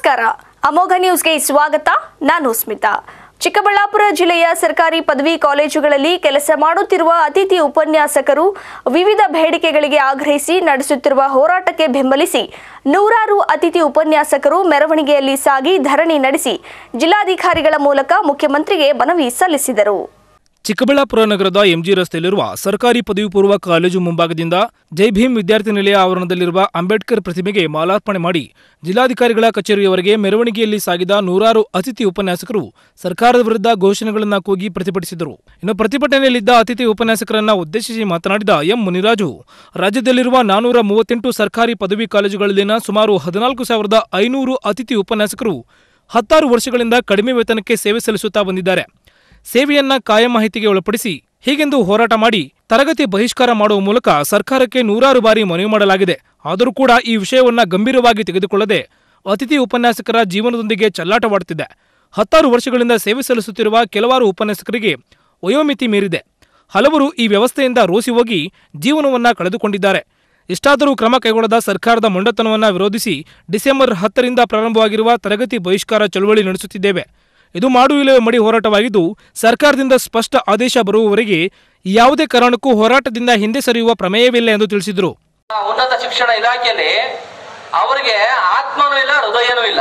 ನಮಸ್ಕಾರ ಅಮೋಘ ನ್ಯೂಸ್ಗೆ ಸ್ವಾಗತ ನಾನು ಸ್ಮಿತಾ ಚಿಕ್ಕಬಳ್ಳಾಪುರ ಜಿಲ್ಲೆಯ ಸರ್ಕಾರಿ ಪದವಿ ಕಾಲೇಜುಗಳಲ್ಲಿ ಕೆಲಸ ಮಾಡುತ್ತಿರುವ ಅತಿಥಿ ಉಪನ್ಯಾಸಕರು ವಿವಿಧ ಬೇಡಿಕೆಗಳಿಗೆ ಆಗ್ರಹಿಸಿ ನಡೆಸುತ್ತಿರುವ ಹೋರಾಟಕ್ಕೆ ಬೆಂಬಲಿಸಿ ನೂರಾರು ಅತಿಥಿ ಉಪನ್ಯಾಸಕರು ಮೆರವಣಿಗೆಯಲ್ಲಿ ಸಾಗಿ ಧರಣಿ ನಡೆಸಿ ಜಿಲ್ಲಾಧಿಕಾರಿಗಳ ಮೂಲಕ ಮುಖ್ಯಮಂತ್ರಿಗೆ ಮನವಿ ಸಲ್ಲಿಸಿದರು ಚಿಕ್ಕಬಳ್ಳಾಪುರ ನಗರದ ಎಂಜಿ ರಸ್ತೆಯಲ್ಲಿರುವ ಸರ್ಕಾರಿ ಪದವಿ ಪೂರ್ವ ಕಾಲೇಜು ಮುಂಭಾಗದಿಂದ ಜೈ ಭೀಮ್ ವಿದ್ಯಾರ್ಥಿ ನಿಲಯ ಆವರಣದಲ್ಲಿರುವ ಅಂಬೇಡ್ಕರ್ ಪ್ರತಿಮೆಗೆ ಮಾಲಾರ್ಪಣೆ ಮಾಡಿ ಜಿಲ್ಲಾಧಿಕಾರಿಗಳ ಕಚೇರಿಯವರೆಗೆ ಮೆರವಣಿಗೆಯಲ್ಲಿ ಸಾಗಿದ ನೂರಾರು ಅತಿಥಿ ಉಪನ್ಯಾಸಕರು ಸರ್ಕಾರದ ವಿರುದ್ಧ ಘೋಷಣೆಗಳನ್ನು ಕೂಗಿ ಪ್ರತಿಭಟಿಸಿದರು ಇನ್ನು ಪ್ರತಿಭಟನೆಯಲ್ಲಿದ್ದ ಅತಿಥಿ ಉಪನ್ಯಾಸಕರನ್ನ ಉದ್ದೇಶಿಸಿ ಮಾತನಾಡಿದ ಎಂ ಮುನಿರಾಜು ರಾಜ್ಯದಲ್ಲಿರುವ ನಾನೂರ ಮೂವತ್ತೆಂಟು ಸರ್ಕಾರಿ ಪದವಿ ಕಾಲೇಜುಗಳಲ್ಲಿನ ಸುಮಾರು ಹದಿನಾಲ್ಕು ಸಾವಿರದ ಐನೂರು ಅತಿಥಿ ಉಪನ್ಯಾಸಕರು ಹತ್ತಾರು ವರ್ಷಗಳಿಂದ ಕಡಿಮೆ ವೇತನಕ್ಕೆ ಸೇವೆ ಸಲ್ಲಿಸುತ್ತಾ ಬಂದಿದ್ದಾರೆ ಸೇವೆಯನ್ನ ಕಾಯಂ ಮಾಹಿತಿಗೆ ಒಳಪಡಿಸಿ ಹೀಗೆಂದು ಹೋರಾಟ ಮಾಡಿ ತರಗತಿ ಬಹಿಷ್ಕಾರ ಮಾಡುವ ಮೂಲಕ ಸರ್ಕಾರಕ್ಕೆ ನೂರಾರು ಬಾರಿ ಮನವಿ ಮಾಡಲಾಗಿದೆ ಆದರೂ ಕೂಡ ಈ ವಿಷಯವನ್ನ ಗಂಭೀರವಾಗಿ ತೆಗೆದುಕೊಳ್ಳದೆ ಅತಿಥಿ ಉಪನ್ಯಾಸಕರ ಜೀವನದೊಂದಿಗೆ ಚೆಲ್ಲಾಟವಾಡುತ್ತಿದೆ ಹತ್ತಾರು ವರ್ಷಗಳಿಂದ ಸೇವೆ ಸಲ್ಲಿಸುತ್ತಿರುವ ಕೆಲವಾರು ಉಪನ್ಯಾಸಕರಿಗೆ ವಯೋಮಿತಿ ಮೀರಿದೆ ಹಲವರು ಈ ವ್ಯವಸ್ಥೆಯಿಂದ ರೋಸಿ ಹೋಗಿ ಜೀವನವನ್ನ ಕಳೆದುಕೊಂಡಿದ್ದಾರೆ ಇಷ್ಟಾದರೂ ಕ್ರಮ ಕೈಗೊಳ್ಳದ ಸರ್ಕಾರದ ಮೊಂಡತನವನ್ನ ವಿರೋಧಿಸಿ ಡಿಸೆಂಬರ್ ಹತ್ತರಿಂದ ಪ್ರಾರಂಭವಾಗಿರುವ ತರಗತಿ ಬಹಿಷ್ಕಾರ ಚಳುವಳಿ ನಡೆಸುತ್ತಿದ್ದೇವೆ ಇದು ಮಾಡು ಇಲ್ಲವೇ ಮಡಿ ಹೋರಾಟವಾಗಿದ್ದು ಸರ್ಕಾರದಿಂದ ಸ್ಪಷ್ಟ ಆದೇಶ ಬರುವವರೆಗೆ ಯಾವುದೇ ಕಾರಣಕ್ಕೂ ಹೋರಾಟದಿಂದ ಹಿಂದೆ ಸರಿಯುವ ಪ್ರಮೇಯವಿಲ್ಲ ಎಂದು ತಿಳಿಸಿದರು ಉನ್ನತ ಶಿಕ್ಷಣ ಇಲಾಖೆಯಲ್ಲಿ ಅವರಿಗೆ ಆತ್ಮನೂ ಇಲ್ಲ ಹೃದಯನೂ ಇಲ್ಲ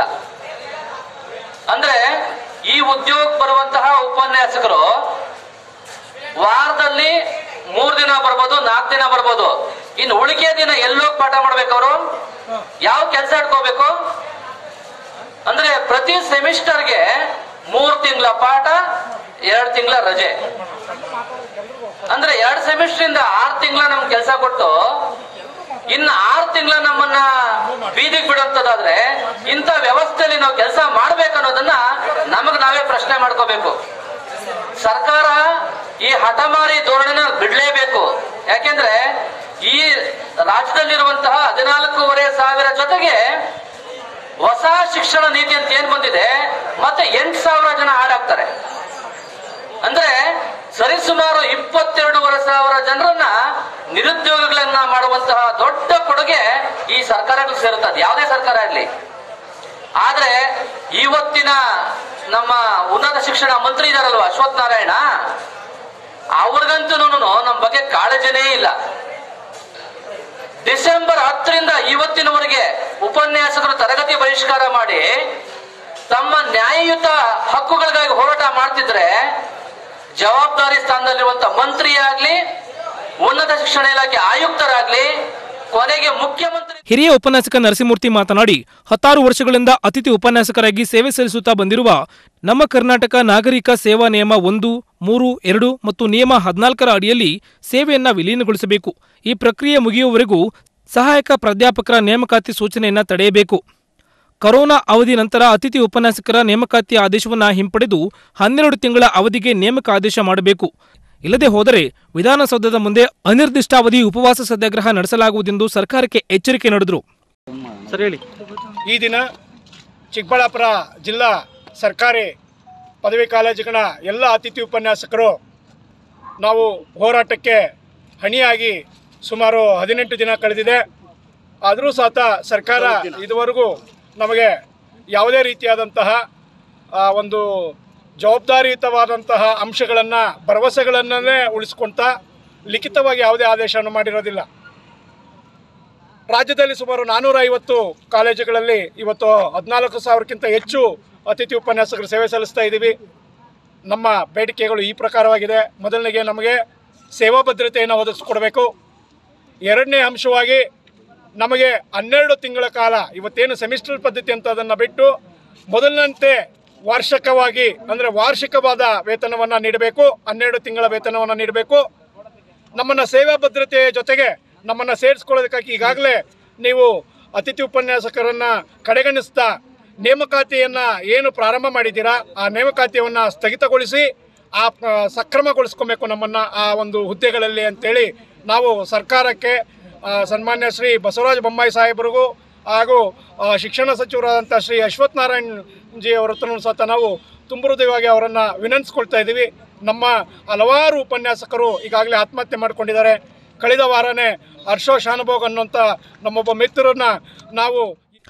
ಅಂದ್ರೆ ಈ ಉದ್ಯೋಗಕ್ಕೆ ಬರುವಂತಹ ಉಪನ್ಯಾಸಕರು ವಾರದಲ್ಲಿ ಮೂರ್ ದಿನ ಬರ್ಬೋದು ನಾಲ್ಕು ದಿನ ಬರ್ಬೋದು ಇನ್ನು ಉಳಿಕೆ ದಿನ ಎಲ್ಲೋಗಿ ಪಾಠ ಮಾಡ್ಬೇಕು ಅವರು ಯಾವ ಕೆಲಸ ಇಟ್ಕೋಬೇಕು ಅಂದ್ರೆ ಪ್ರತಿ ಸೆಮಿಸ್ಟರ್ಗೆ ಮೂರ್ ತಿಂಗಳ ಪಾಠ ಎರಡ್ ತಿಂಗಳ ರಜೆ ಅಂದ್ರೆ ಎರಡ್ ಸೆಮಿಸ್ಟರ್ ಇಂದ ಆರ್ ತಿಂಗಳ ನಮ್ಗೆ ಕೆಲಸ ಕೊಟ್ಟು ಇನ್ನು ಆರು ತಿಂಗಳ ನಮ್ಮನ್ನ ಬೀದಿಗೆ ಬಿಡುವಂತದಾದ್ರೆ ಇಂಥ ವ್ಯವಸ್ಥೆಯಲ್ಲಿ ನಾವು ಕೆಲಸ ಮಾಡ್ಬೇಕನ್ನೋದನ್ನ ನಮಗ್ ನಾವೇ ಪ್ರಶ್ನೆ ಮಾಡ್ಕೋಬೇಕು ಸರ್ಕಾರ ಈ ಹಠಮಾರಿ ಧೋರಣೆನ ಬಿಡ್ಲೇಬೇಕು ಯಾಕೆಂದ್ರೆ ಈ ರಾಜ್ಯದಲ್ಲಿರುವಂತಹ ಹದಿನಾಲ್ಕೂವರೆ ಸಾವಿರ ಜೊತೆಗೆ ಹೊಸ ಶಿಕ್ಷಣ ನೀತಿ ಅಂತ ಏನ್ ಬಂದಿದೆ ಮತ್ತೆ ಎಂಟು ಸಾವಿರ ಜನ ಹಾಡಾಗ್ತಾರೆ ಅಂದ್ರೆ ಸರಿಸುಮಾರು ಇಪ್ಪತ್ತೆರಡೂವರೆ ಸಾವಿರ ಜನರನ್ನ ನಿರುದ್ಯೋಗಿಗಳನ್ನ ಮಾಡುವಂತಹ ದೊಡ್ಡ ಕೊಡುಗೆ ಈ ಸರ್ಕಾರಗಳು ಸೇರುತ್ತದೆ ಯಾವುದೇ ಸರ್ಕಾರ ಇರಲಿ ಆದ್ರೆ ಇವತ್ತಿನ ನಮ್ಮ ಉನ್ನತ ಶಿಕ್ಷಣ ಮಂತ್ರಿ ಇದಾರಲ್ವ ಅಶ್ವಥ್ ನಾರಾಯಣ ಅವ್ರಿಗಂತೂ ನಮ್ಮ ಬಗ್ಗೆ ಕಾಳಜಿನೇ ಇಲ್ಲ ಡಿಸೆಂಬರ್ ಹತ್ತರಿಂದ ಇವತ್ತಿನವರೆಗೆ ಉಪನ್ಯಾಸಕರು ತರಗತಿ ಬಹಿಷ್ಕಾರ ಮಾಡಿ ತಮ್ಮ ನ್ಯಾಯಯುತ ಹಕ್ಕುಗಳಿಗಾಗಿ ಹೋರಾಟ ಮಾಡ್ತಿದ್ರೆ ಜವಾಬ್ದಾರಿ ಸ್ಥಾನದಲ್ಲಿರುವಂತ ಮಂತ್ರಿ ಆಗ್ಲಿ ಉನ್ನತ ಶಿಕ್ಷಣ ಇಲಾಖೆ ಆಯುಕ್ತರಾಗ್ಲಿ ಕೊನೆಗೆ ಮುಖ್ಯಮಂತ್ರಿ ಹಿರಿಯ ಉಪನ್ಯಾಸಕ ನರಸಿಂಹಮೂರ್ತಿ ಮಾತನಾಡಿ ಹತ್ತಾರು ವರ್ಷಗಳಿಂದ ಅತಿಥಿ ಉಪನ್ಯಾಸಕರಾಗಿ ಸೇವೆ ಸಲ್ಲಿಸುತ್ತಾ ಬಂದಿರುವ ನಮ್ಮ ಕರ್ನಾಟಕ ನಾಗರಿಕ ಸೇವಾ ನಿಯಮ ಒಂದು ಮೂರು ಎರಡು ಮತ್ತು ನಿಯಮ ಹದಿನಾಲ್ಕರ ಅಡಿಯಲ್ಲಿ ಸೇವೆಯನ್ನ ವಿಲೀನಗೊಳಿಸಬೇಕು ಈ ಪ್ರಕ್ರಿಯೆ ಮುಗಿಯುವವರೆಗೂ ಸಹಾಯಕ ಪ್ರಾಧ್ಯಾಪಕರ ನೇಮಕಾತಿ ಸೂಚನೆಯನ್ನ ತಡೆಯಬೇಕು ಕರೋನಾ ಅವಧಿ ನಂತರ ಅತಿಥಿ ಉಪನ್ಯಾಸಕರ ನೇಮಕಾತಿ ಆದೇಶವನ್ನ ಹಿಂಪಡೆದು ಹನ್ನೆರಡು ತಿಂಗಳ ಅವಧಿಗೆ ನೇಮಕ ಆದೇಶ ಮಾಡಬೇಕು ಇಲ್ಲದೆ ಹೋದರೆ ವಿಧಾನಸೌಧದ ಮುಂದೆ ಅನಿರ್ದಿಷ್ಟಾವಧಿ ಉಪವಾಸ ಸತ್ಯಾಗ್ರಹ ನಡೆಸಲಾಗುವುದೆಂದು ಸರ್ಕಾರಕ್ಕೆ ಎಚ್ಚರಿಕೆ ನೀಡಿದರು ಸರ್ ಹೇಳಿ ಈ ದಿನ ಚಿಕ್ಕಬಳ್ಳಾಪುರ ಜಿಲ್ಲಾ ಸರ್ಕಾರಿ ಪದವಿ ಕಾಲೇಜುಗಳ ಎಲ್ಲ ಅತಿಥಿ ಉಪನ್ಯಾಸಕರು ನಾವು ಹೋರಾಟಕ್ಕೆ ಹಣಿಯಾಗಿ ಸುಮಾರು ಹದಿನೆಂಟು ದಿನ ಕಳೆದಿದೆ ಆದರೂ ಸಹಿತ ಸರ್ಕಾರ ಇದುವರೆಗೂ ನಮಗೆ ಯಾವುದೇ ರೀತಿಯಾದಂತಹ ಆ, ಒಂದು ಜವಾಬ್ದಾರಿಯುತವಾದಂತಹ ಅಂಶಗಳನ್ನು ಭರವಸೆಗಳನ್ನೇ ಉಳಿಸ್ಕೊಳ್ತಾ ಲಿಖಿತವಾಗಿ ಯಾವುದೇ ಆದೇಶವನ್ನು ಮಾಡಿರೋದಿಲ್ಲ ರಾಜ್ಯದಲ್ಲಿ ಸುಮಾರು ನಾನ್ನೂರ ಐವತ್ತು ಕಾಲೇಜುಗಳಲ್ಲಿ ಇವತ್ತು ಹದಿನಾಲ್ಕು ಸಾವಿರಕ್ಕಿಂತ ಹೆಚ್ಚು ಅತಿಥಿ ಉಪನ್ಯಾಸಕರು ಸೇವೆ ಸಲ್ಲಿಸ್ತಾ ಇದ್ದೀವಿ ನಮ್ಮ ಬೇಡಿಕೆಗಳು ಈ ಪ್ರಕಾರವಾಗಿದೆ ಮೊದಲನೆಗೆ ನಮಗೆ ಸೇವಾ ಭದ್ರತೆಯನ್ನು ಒದಗಿಸ್ಕೊಡ್ಬೇಕು ಎರಡನೇ ಅಂಶವಾಗಿ ನಮಗೆ ಹನ್ನೆರಡು ತಿಂಗಳ ಕಾಲ ಇವತ್ತೇನು ಸೆಮಿಸ್ಟರ್ ಪದ್ಧತಿ ಅಂತ ಅದನ್ನು ಬಿಟ್ಟು ಮೊದಲಿನಂತೆ ವಾರ್ಷಿಕವಾಗಿ ಅಂದರೆ ವಾರ್ಷಿಕವಾದ ವೇತನವನ್ನು ನೀಡಬೇಕು ಹನ್ನೆರಡು ತಿಂಗಳ ವೇತನವನ್ನು ನೀಡಬೇಕು ನಮ್ಮನ್ನು ಸೇವಾ ಭದ್ರತೆಯ ಜೊತೆಗೆ ನಮ್ಮನ್ನು ಸೇರಿಸ್ಕೊಳ್ಳೋದಕ್ಕಾಗಿ ಈಗಾಗಲೇ ನೀವು ಅತಿಥಿ ಉಪನ್ಯಾಸಕರನ್ನು ಕಡೆಗಣಿಸ್ತಾ ನೇಮಕಾತಿಯನ್ನು ಏನು ಪ್ರಾರಂಭ ಮಾಡಿದ್ದೀರಾ ಆ ನೇಮಕಾತಿಯನ್ನು ಸ್ಥಗಿತಗೊಳಿಸಿ ಆ ಪ- ಸಕ್ರಮಗೊಳಿಸ್ಕೊಬೇಕು ನಮ್ಮನ್ನು ಆ ಒಂದು ಹುದ್ದೆಗಳಲ್ಲಿ ಅಂತೇಳಿ ನಾವು ಸರ್ಕಾರಕ್ಕೆ ಆ, ಸನ್ಮಾನ್ಯ ಶ್ರೀ ಬಸವರಾಜ ಬೊಮ್ಮಾಯಿ ಸಾಹೇಬರಿಗೂ ಹಾಗೂ ಆ, ಶಿಕ್ಷಣ ಸಚಿವರಾದಂಥ ಶ್ರೀ ಅಶ್ವಥ್ ನಾರಾಯಣ್ ಜಿ ಅವರ ಹತ್ರನೂ ಸಹ ನಾವು ತುಂಬ ಹೃದಯವಾಗಿ ಅವರನ್ನು ವಿನಂತಿಸ್ಕೊಳ್ತಾ ಇದ್ದೀವಿ ನಮ್ಮ ಹಲವಾರು ಉಪನ್ಯಾಸಕರು ಈಗಾಗಲೇ ಆತ್ಮಹತ್ಯೆ ಮಾಡಿಕೊಂಡಿದ್ದಾರೆ ಕಳೆದ ವಾರನೇ ಹರ್ಷೋ ಶಾನುಭೋಗ್ ಅನ್ನುವಂಥ ನಮ್ಮೊಬ್ಬ ಮಿತ್ರರನ್ನ ನಾವು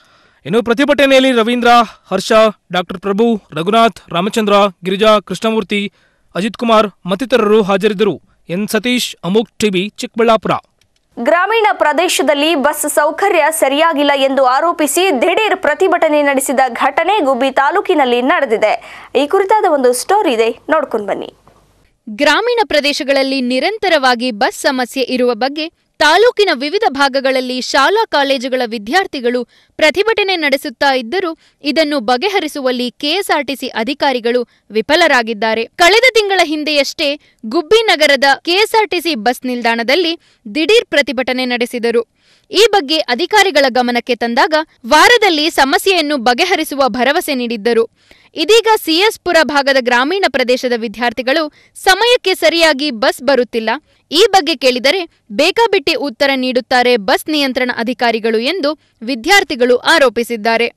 ಇನ್ನು ಪ್ರತಿಭಟನೆಯಲ್ಲಿ ರವೀಂದ್ರ ಹರ್ಷ ಡಾಕ್ಟರ್ ಪ್ರಭು ರಘುನಾಥ್ ರಾಮಚಂದ್ರ ಗಿರಿಜಾ ಕೃಷ್ಣಮೂರ್ತಿ ಅಜಿತ್ ಕುಮಾರ್ ಮತ್ತಿತರರು ಹಾಜರಿದ್ದರು ಎನ್ ಸತೀಶ್ ಅಮುಕ್ ಟಿವಿ ಚಿಕ್ಕಬಳ್ಳಾಪುರ ಗ್ರಾಮೀಣ ಪ್ರದೇಶದಲ್ಲಿ ಬಸ್ ಸೌಕರ್ಯ ಸರಿಯಾಗಿಲ್ಲ ಎಂದು ಆರೋಪಿಸಿ ದಿಢೀರ್ ಪ್ರತಿಭಟನೆ ನಡೆಸಿದ ಘಟನೆ ಗುಬ್ಬಿ ತಾಲೂಕಿನಲ್ಲಿ ನಡೆದಿದೆ ಈ ಕುರಿತಾದ ಒಂದು ಸ್ಟೋರಿ ಇದೆ ನೋಡ್ಕೊಂಡು ಬನ್ನಿ ಗ್ರಾಮೀಣ ಪ್ರದೇಶಗಳಲ್ಲಿ ನಿರಂತರವಾಗಿ ಬಸ್ ಸಮಸ್ಯೆ ಇರುವ ಬಗ್ಗೆ ತಾಲೂಕಿನ ವಿವಿಧ ಭಾಗಗಳಲ್ಲಿ ಶಾಲಾ ಕಾಲೇಜುಗಳ ವಿದ್ಯಾರ್ಥಿಗಳು ಪ್ರತಿಭಟನೆ ನಡೆಸುತ್ತಾ ಇದ್ದರೂ ಇದನ್ನು ಬಗೆಹರಿಸುವಲ್ಲಿ ಕೆಎಸ್ಆರ್ಟಿಸಿ ಅಧಿಕಾರಿಗಳು ವಿಫಲರಾಗಿದ್ದಾರೆ ಕಳೆದ ತಿಂಗಳ ಹಿಂದೆಯಷ್ಟೇ ಗುಬ್ಬಿ ನಗರದ ಕೆಎಸ್ಆರ್ಟಿಸಿ ಬಸ್ ನಿಲ್ದಾಣದಲ್ಲಿ ದಿಢೀರ್ ಪ್ರತಿಭಟನೆ ನಡೆಸಿದರು ಈ ಬಗ್ಗೆ ಅಧಿಕಾರಿಗಳ ಗಮನಕ್ಕೆ ತಂದಾಗ ವಾರದಲ್ಲಿ ಸಮಸ್ಯೆಯನ್ನು ಬಗೆಹರಿಸುವ ಭರವಸೆ ನೀಡಿದ್ದರು ಇದೀಗ ಸಿಎಸ್ಪುರ ಭಾಗದ ಗ್ರಾಮೀಣ ಪ್ರದೇಶದ ವಿದ್ಯಾರ್ಥಿಗಳು ಸಮಯಕ್ಕೆ ಸರಿಯಾಗಿ ಬಸ್ ಬರುತ್ತಿಲ್ಲ ಈ ಬಗ್ಗೆ ಕೇಳಿದರೆ ಬೇಕಾಬಿಟ್ಟಿ ಉತ್ತರ ನೀಡುತ್ತಾರೆ ಬಸ್ ನಿಯಂತ್ರಣ ಅಧಿಕಾರಿಗಳು ಎಂದು ವಿದ್ಯಾರ್ಥಿಗಳು ಆರೋಪಿಸಿದ್ದಾರೆ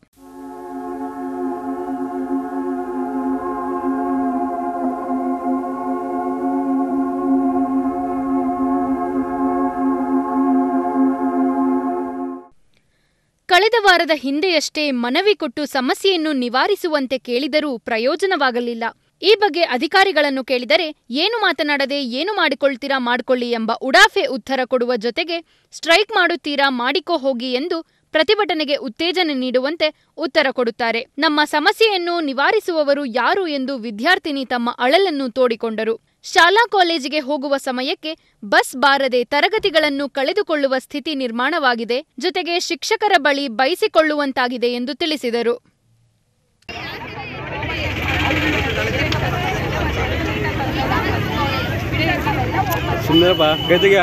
ಕಳೆದ ವಾರದ ಹಿಂದೆಯಷ್ಟೇ ಮನವಿ ಕೊಟ್ಟು ಸಮಸ್ಯೆಯನ್ನು ನಿವಾರಿಸುವಂತೆ ಕೇಳಿದರೂ ಪ್ರಯೋಜನವಾಗಲಿಲ್ಲ ಈ ಬಗ್ಗೆ ಅಧಿಕಾರಿಗಳನ್ನು ಕೇಳಿದರೆ ಏನು ಮಾತನಾಡದೆ ಏನು ಮಾಡಿಕೊಳ್ತೀರಾ ಮಾಡಿಕೊಳ್ಳಿ ಎಂಬ ಉಡಾಫೆ ಉತ್ತರ ಕೊಡುವ ಜೊತೆಗೆ ಸ್ಟ್ರೈಕ್ ಮಾಡುತ್ತೀರಾ ಮಾಡಿಕೋ ಹೋಗಿ ಎಂದು ಪ್ರತಿಭಟನೆಗೆ ಉತ್ತೇಜನ ನೀಡುವಂತೆ ಉತ್ತರ ಕೊಡುತ್ತಾರೆ ನಮ್ಮ ಸಮಸ್ಯೆಯನ್ನು ನಿವಾರಿಸುವವರು ಯಾರು ಎಂದು ವಿದ್ಯಾರ್ಥಿನಿ ತಮ್ಮ ಅಳಲನ್ನು ತೋಡಿಕೊಂಡರು ಶಾಲಾ ಕಾಲೇಜಿಗೆ ಹೋಗುವ ಸಮಯಕ್ಕೆ ಬಸ್ ಬಾರದೆ ತರಗತಿಗಳನ್ನು ಕಳೆದುಕೊಳ್ಳುವ ಸ್ಥಿತಿ ನಿರ್ಮಾಣವಾಗಿದೆ ಜೊತೆಗೆ ಶಿಕ್ಷಕರ ಬಳಿ ಬೈಸಿಕೊಳ್ಳುವಂತಾಗಿದೆ ಎಂದು ತಿಳಿಸಿದರು ಸುಮ್ಮನೆಪ್ಪ ಗದ್ದಿಗೆ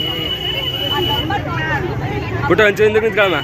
ಬಿಟ್ಟು ಹಂಚಿಂದ ನಿಂತ್ಕೊಳ್ಳೋಣ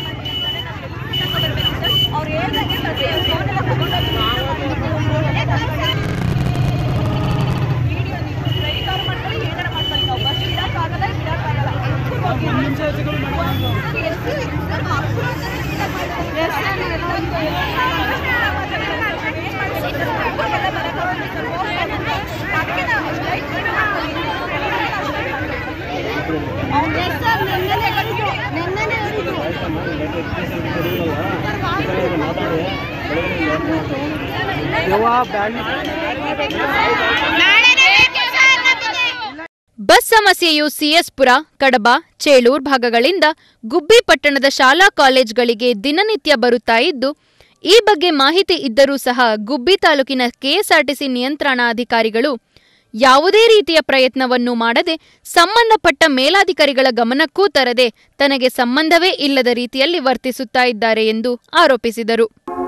ಬಸ್ ಸಮಸ್ಯೆಯು ಸಿಎಸ್ಪುರ ಕಡಬ ಚೇಳೂರ್ ಭಾಗಗಳಿಂದ ಗುಬ್ಬಿ ಪಟ್ಟಣದ ಶಾಲಾ ಕಾಲೇಜ್ಗಳಿಗೆ ದಿನನಿತ್ಯ ಬರುತ್ತಾ ಇದ್ದು ಈ ಬಗ್ಗೆ ಮಾಹಿತಿ ಇದ್ದರೂ ಸಹ ಗುಬ್ಬಿ ತಾಲೂಕಿನ ಕೆಎಸ್ಆರ್ಟಿಸಿ ನಿಯಂತ್ರಣಾಧಿಕಾರಿಗಳು ಯಾವುದೇ ರೀತಿಯ ಪ್ರಯತ್ನವನ್ನು ಮಾಡದೆ ಸಂಬಂಧಪಟ್ಟ ಮೇಲಾಧಿಕಾರಿಗಳ ಗಮನಕ್ಕೂ ತರದೆ ತನಗೆ ಸಂಬಂಧವೇ ಇಲ್ಲದ ರೀತಿಯಲ್ಲಿ ವರ್ತಿಸುತ್ತಾ ಇದ್ದಾರೆ ಎಂದು ಆರೋಪಿಸಿದರು